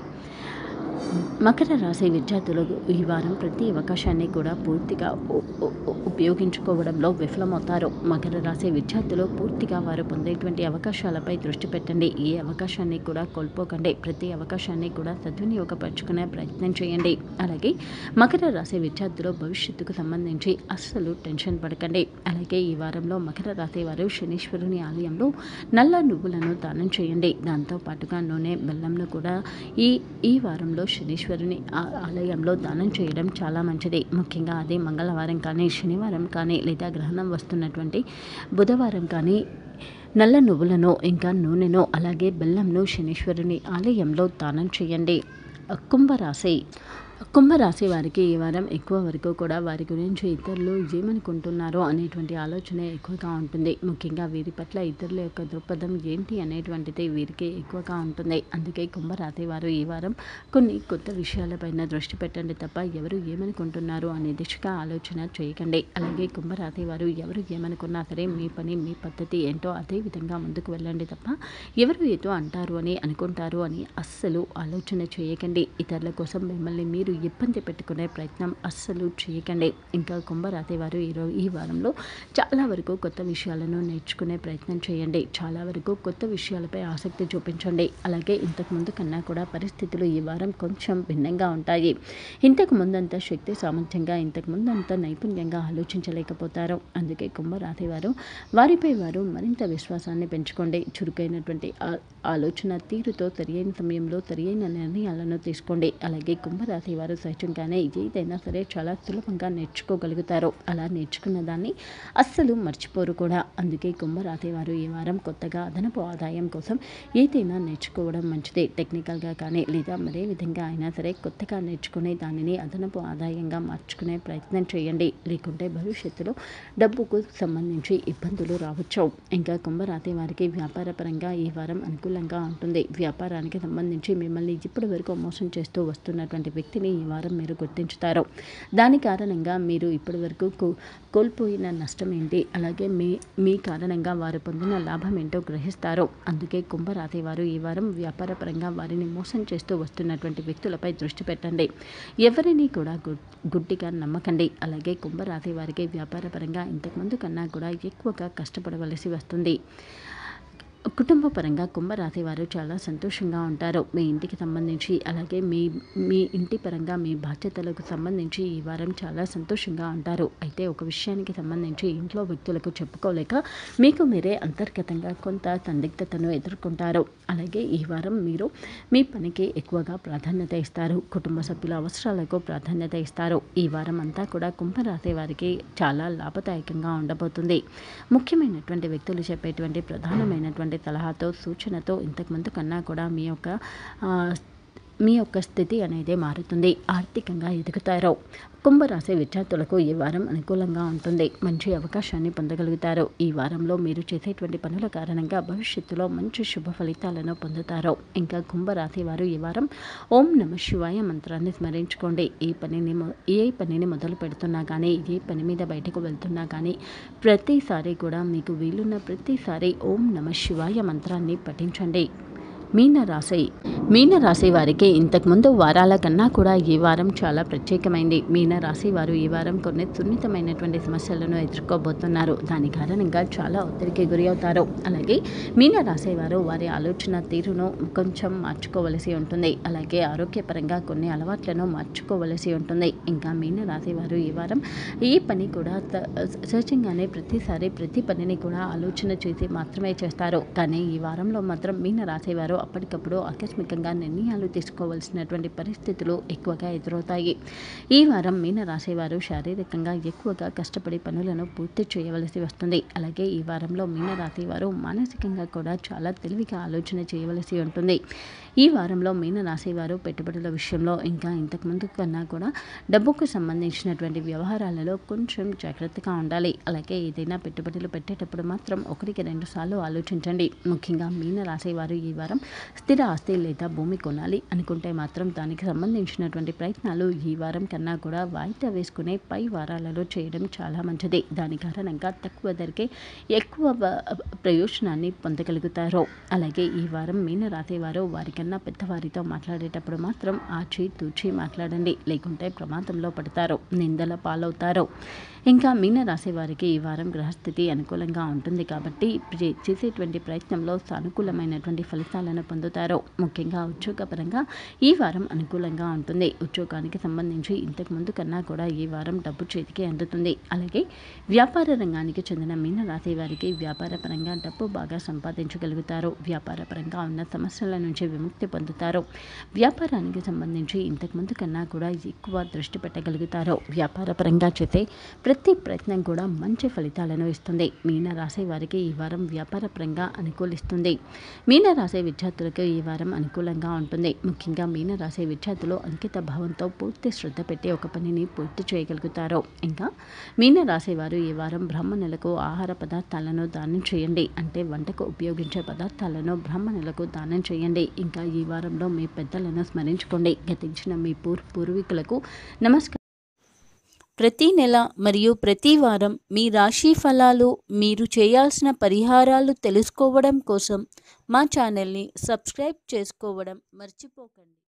మకర రాశి విద్యార్థులకు ఈ వారం ప్రతి అవకాశాన్ని కూడా పూర్తిగా ఉ- ఉ- ఉ- ఉపయోగించుకోవడంలో విఫలమవుతారు మకర రాశి విద్యార్థులు పూర్తిగా వారు పొందేటువంటి అవకాశాలపై దృష్టి పెట్టండి ఏ అవకాశాన్ని కూడా కోల్పోకండి ప్రతి అవకాశాన్ని కూడా సద్వినియోగపరచుకునే ప్రయత్నం చేయండి అలాగే మకర రాశి విద్యార్థులు భవిష్యత్తుకు సంబంధించి అస్సలు టెన్షన్ పడకండి అలాగే ఈ వారంలో మకర రాశి వారు శనీశ్వరుని ఆలయంలో నల్ల నువ్వులను దానం చేయండి దాంతో పాటుగా నూనె బెల్లంను కూడా ఈ ఈ వారంలో శనీశ్వరుని ఆ- ఆలయంలో దానం చేయడం చాలా మంచిది ముఖ్యంగా అది మంగళవారం కానీ శనివారం కానీ లేదా గ్రహణం వస్తున్నటువంటి బుధవారం కానీ నల్ల నువ్వులను ఇంకా నూనెను అలాగే బెల్లంను శనీశ్వరుని ఆలయంలో దానం చేయండి కుంభరాశి కుంభరాశి వారికి ఈ వారం ఎక్కువ వరకు కూడా వారి గురించి ఇతరులు ఏమనుకుంటున్నారో అనేటువంటి ఆలోచన ఎక్కువగా ఉంటుంది ముఖ్యంగా వీరి పట్ల ఇతరుల యొక్క దృక్పథం ఏంటి అనేటువంటిది వీరికి ఎక్కువగా ఉంటుంది అందుకే కుంభరాశి వారు ఈ వారం కొన్ని కొత్త విషయాలపైన దృష్టి పెట్టండి తప్ప ఎవరు ఏమనుకుంటున్నారు అనే దిశగా ఆలోచన చేయకండి అలాగే కుంభరాశి వారు ఎవరు ఏమనుకున్నా సరే మీ పని మీ పద్ధతి ఏంటో అదే విధంగా ముందుకు వెళ్ళండి తప్ప ఎవరు ఏదో అంటారు అని అనుకుంటారు అని అస్సలు ఆలోచన చేయకండి ఇతరుల కోసం మిమ్మల్ని మీరు మీరు ఇబ్బంది పెట్టుకునే ప్రయత్నం అస్సలు చేయకండి ఇంకా కుంభరాశి వారు ఈరో ఈ వారంలో చాలా వరకు కొత్త విషయాలను నేర్చుకునే ప్రయత్నం చేయండి చాలా వరకు కొత్త విషయాలపై ఆసక్తి చూపించండి అలాగే ఇంతకు ముందు కన్నా కూడా పరిస్థితులు ఈ వారం కొంచెం భిన్నంగా ఉంటాయి ఇంతకు ముందంత శక్తి సామర్థ్యంగా ఇంతకు ముందంత నైపుణ్యంగా ఆలోచించలేకపోతారు అందుకే కుంభరాశి వారు వారిపై వారు మరింత విశ్వాసాన్ని పెంచుకోండి చురుకైనటువంటి ఆ- ఆలోచన తీరుతో సరియైన సమయంలో సరియైన నిర్ణయాలను తీసుకోండి అలాగే కుంభరాశి వారు సహజంగానే ఏదైనా సరే చాలా సులభంగా నేర్చుకోగలుగుతారు అలా నేర్చుకున్న దాన్ని అస్సలు మర్చిపోరు కూడా అందుకే కుంభరాశి వారు ఈ వారం కొత్తగా అదనపు ఆదాయం కోసం ఏదైనా నేర్చుకోవడం మంచిది టెక్నికల్గా కానీ లేదా మరే విధంగా అయినా సరే కొత్తగా నేర్చుకునే దానిని అదనపు ఆదాయంగా మార్చుకునే ప్రయత్నం చేయండి లేకుంటే భవిష్యత్తులో డబ్బుకు సంబంధించి ఇబ్బందులు రావచ్చు ఇంకా కుంభరాశి వారికి వ్యాపార పరంగా ఈ వారం అనుకూలంగా ఉంటుంది వ్యాపారానికి సంబంధించి మిమ్మల్ని ఇప్పటి వరకు మోసం చేస్తూ వస్తున్నటువంటి వ్యక్తిని ఈ వారం మీరు గుర్తించుతారు దాని కారణంగా మీరు ఇప్పటి వరకు కో- కోల్పోయిన నష్టం ఏంటి అలాగే మీ మీ కారణంగా వారు పొందిన లాభం ఏంటో గ్రహిస్తారు అందుకే కుంభరాశి వారు ఈ వారం వ్యాపార పరంగా వారిని మోసం చేస్తూ వస్తున్నటువంటి వ్యక్తులపై దృష్టి పెట్టండి ఎవరిని కూడా గు- గుడ్డిగా నమ్మకండి అలాగే కుంభరాశి వారికి వ్యాపార పరంగా ఇంతకుముందు కన్నా కూడా ఎక్కువగా కష్టపడవలసి వస్తుంది కుటుంబ పరంగా కుంభరాశి వారు చాలా సంతోషంగా ఉంటారు మీ ఇంటికి సంబంధించి అలాగే మీ మీ ఇంటి పరంగా మీ బాధ్యతలకు సంబంధించి ఈ వారం చాలా సంతోషంగా ఉంటారు అయితే ఒక విషయానికి సంబంధించి ఇంట్లో వ్యక్తులకు చెప్పుకోలేక మీకు మీరే అంతర్గతంగా కొంత సందిగ్ధతను ఎదుర్కొంటారు అలాగే ఈ వారం మీరు మీ పనికి ఎక్కువగా ప్రాధాన్యత ఇస్తారు కుటుంబ సభ్యుల అవసరాలకు ప్రాధాన్యత ఇస్తారు ఈ వారం అంతా కూడా కుంభరాశి వారికి చాలా లాభదాయకంగా ఉండబోతుంది ముఖ్యమైనటువంటి వ్యక్తులు చెప్పేటువంటి ప్రధానమైనటువంటి సలహాతో సూచనతో ఇంతకుముందు కన్నా కూడా మీ యొక్క ఆ, మీ యొక్క స్థితి అనేది మారుతుంది ఆర్థికంగా ఎదుగుతారు కుంభరాశి విద్యార్థులకు ఈ వారం అనుకూలంగా ఉంటుంది మంచి అవకాశాన్ని పొందగలుగుతారు ఈ వారంలో మీరు చేసేటువంటి పనుల కారణంగా భవిష్యత్తులో మంచి శుభ ఫలితాలను పొందుతారు ఇంకా కుంభరాశి వారు ఈ వారం ఓం నమ శివాయ మంత్రాన్ని స్మరించుకోండి ఏ పనిని మొ- ఏ పనిని మొదలు పెడుతున్నా కానీ ఏ పని మీద బయటకు వెళ్తున్నా కానీ ప్రతిసారి కూడా మీకు వీలున్న ప్రతిసారి ఓం నమ శివాయ మంత్రాన్ని పఠించండి మీన రాశి మీన రాశి వారికి ఇంతకుముందు వారాల కన్నా కూడా ఈ వారం చాలా ప్రత్యేకమైంది మీన రాశి వారు ఈ వారం కొన్ని సున్నితమైనటువంటి సమస్యలను ఎదుర్కోబోతున్నారు దాని కారణంగా చాలా ఒత్తిడికి గురి అవుతారు అలాగే మీన రాశి వారు వారి ఆలోచన తీరును కొంచెం మార్చుకోవలసి ఉంటుంది అలాగే ఆరోగ్యపరంగా కొన్ని అలవాట్లను మార్చుకోవలసి ఉంటుంది ఇంకా మీన రాశి వారు ఈ వారం ఈ పని కూడా స- సహజంగానే ప్రతిసారి ప్రతి పనిని కూడా ఆలోచన చేసి మాత్రమే చేస్తారు కానీ ఈ వారంలో మాత్రం మీన రాశి వారు అప్పటికప్పుడు ఆకస్మికంగా నిర్ణయాలు తీసుకోవాల్సినటువంటి పరిస్థితులు ఎక్కువగా ఎదురవుతాయి ఈ వారం మీన రాశి వారు శారీరకంగా ఎక్కువగా కష్టపడి పనులను పూర్తి చేయవలసి వస్తుంది అలాగే ఈ వారంలో మీన రాశి వారు మానసికంగా కూడా చాలా తెలివిగా ఆలోచన చేయవలసి ఉంటుంది ఈ వారంలో మీన రాశి వారు పెట్టుబడుల విషయంలో ఇంకా ఇంతకుముందు కన్నా కూడా డబ్బుకు సంబంధించినటువంటి వ్యవహారాలలో కొంచెం జాగ్రత్తగా ఉండాలి అలాగే ఏదైనా పెట్టుబడులు పెట్టేటప్పుడు మాత్రం ఒకటికి రెండు సార్లు ఆలోచించండి ముఖ్యంగా మీన రాశి వారు ఈ వారం స్థిర ఆస్తి లేదా భూమి కొనాలి అనుకుంటే మాత్రం దానికి సంబంధించినటువంటి ప్రయత్నాలు ఈ వారం కన్నా కూడా వాయిదా వేసుకునే పై వారాలలో చేయడం చాలా మంచిది దాని కారణంగా తక్కువ ధరకే ఎక్కువ వ- ప్రయోజనాన్ని పొందగలుగుతారు అలాగే ఈ వారం మీన రాశి వారు వారికన్నా పెద్దవారితో మాట్లాడేటప్పుడు మాత్రం ఆచి తూచి మాట్లాడండి లేకుంటే ప్రమాదంలో పడతారు నిందల పాలవుతారు ఇంకా మీన రాశి వారికి ఈ వారం గ్రహస్థితి అనుకూలంగా ఉంటుంది కాబట్టి చే- చేసేటువంటి ప్రయత్నంలో సానుకూలమైనటువంటి ఫలితాలను పొందుతారు ముఖ్యంగా ఉద్యోగపరంగా ఈ వారం అనుకూలంగా ఉంటుంది ఉద్యోగానికి సంబంధించి ఇంతకు ముందు కన్నా కూడా ఈ వారం డబ్బు చేతికి అందుతుంది అలాగే వ్యాపార రంగానికి చెందిన మీన రాశి వారికి వ్యాపార పరంగా డబ్బు బాగా సంపాదించగలుగుతారు వ్యాపార పరంగా ఉన్న సమస్యల నుంచి విముక్తి పొందుతారు వ్యాపారానికి సంబంధించి ఇంతకు ముందు కన్నా కూడా ఎక్కువ దృష్టి పెట్టగలుగుతారు వ్యాపార పరంగా చేసే ప్రతి ప్రయత్నం కూడా మంచి ఫలితాలను ఇస్తుంది మీన రాశి వారికి ఈ వారం వ్యాపార పరంగా అనుకూలిస్తుంది మీన రాశి విద్యార్థులకు ఈ వారం అనుకూలంగా ఉంటుంది ముఖ్యంగా మీన రాశి విద్యార్థులు అంకిత భావంతో పూర్తి శ్రద్ధ పెట్టి ఒక పనిని పూర్తి చేయగలుగుతారు ఇంకా మీన రాశి వారు ఈ వారం బ్రాహ్మణులకు ఆహార పదార్థాలను దానం చేయండి అంటే వంటకు ఉపయోగించే పదార్థాలను బ్రాహ్మణులకు దానం చేయండి ఇంకా ఈ వారంలో మీ పెద్దలను స్మరించుకోండి గతించిన మీ పూర్ పూర్వీకులకు నమస్కారం ప్రతి నెల మరియు ప్రతి వారం మీ రాశి ఫలాలు మీరు చేయాల్సిన పరిహారాలు తెలుసుకోవడం కోసం మా ఛానల్ని సబ్స్క్రైబ్ చేసుకోవడం మర్చిపోకండి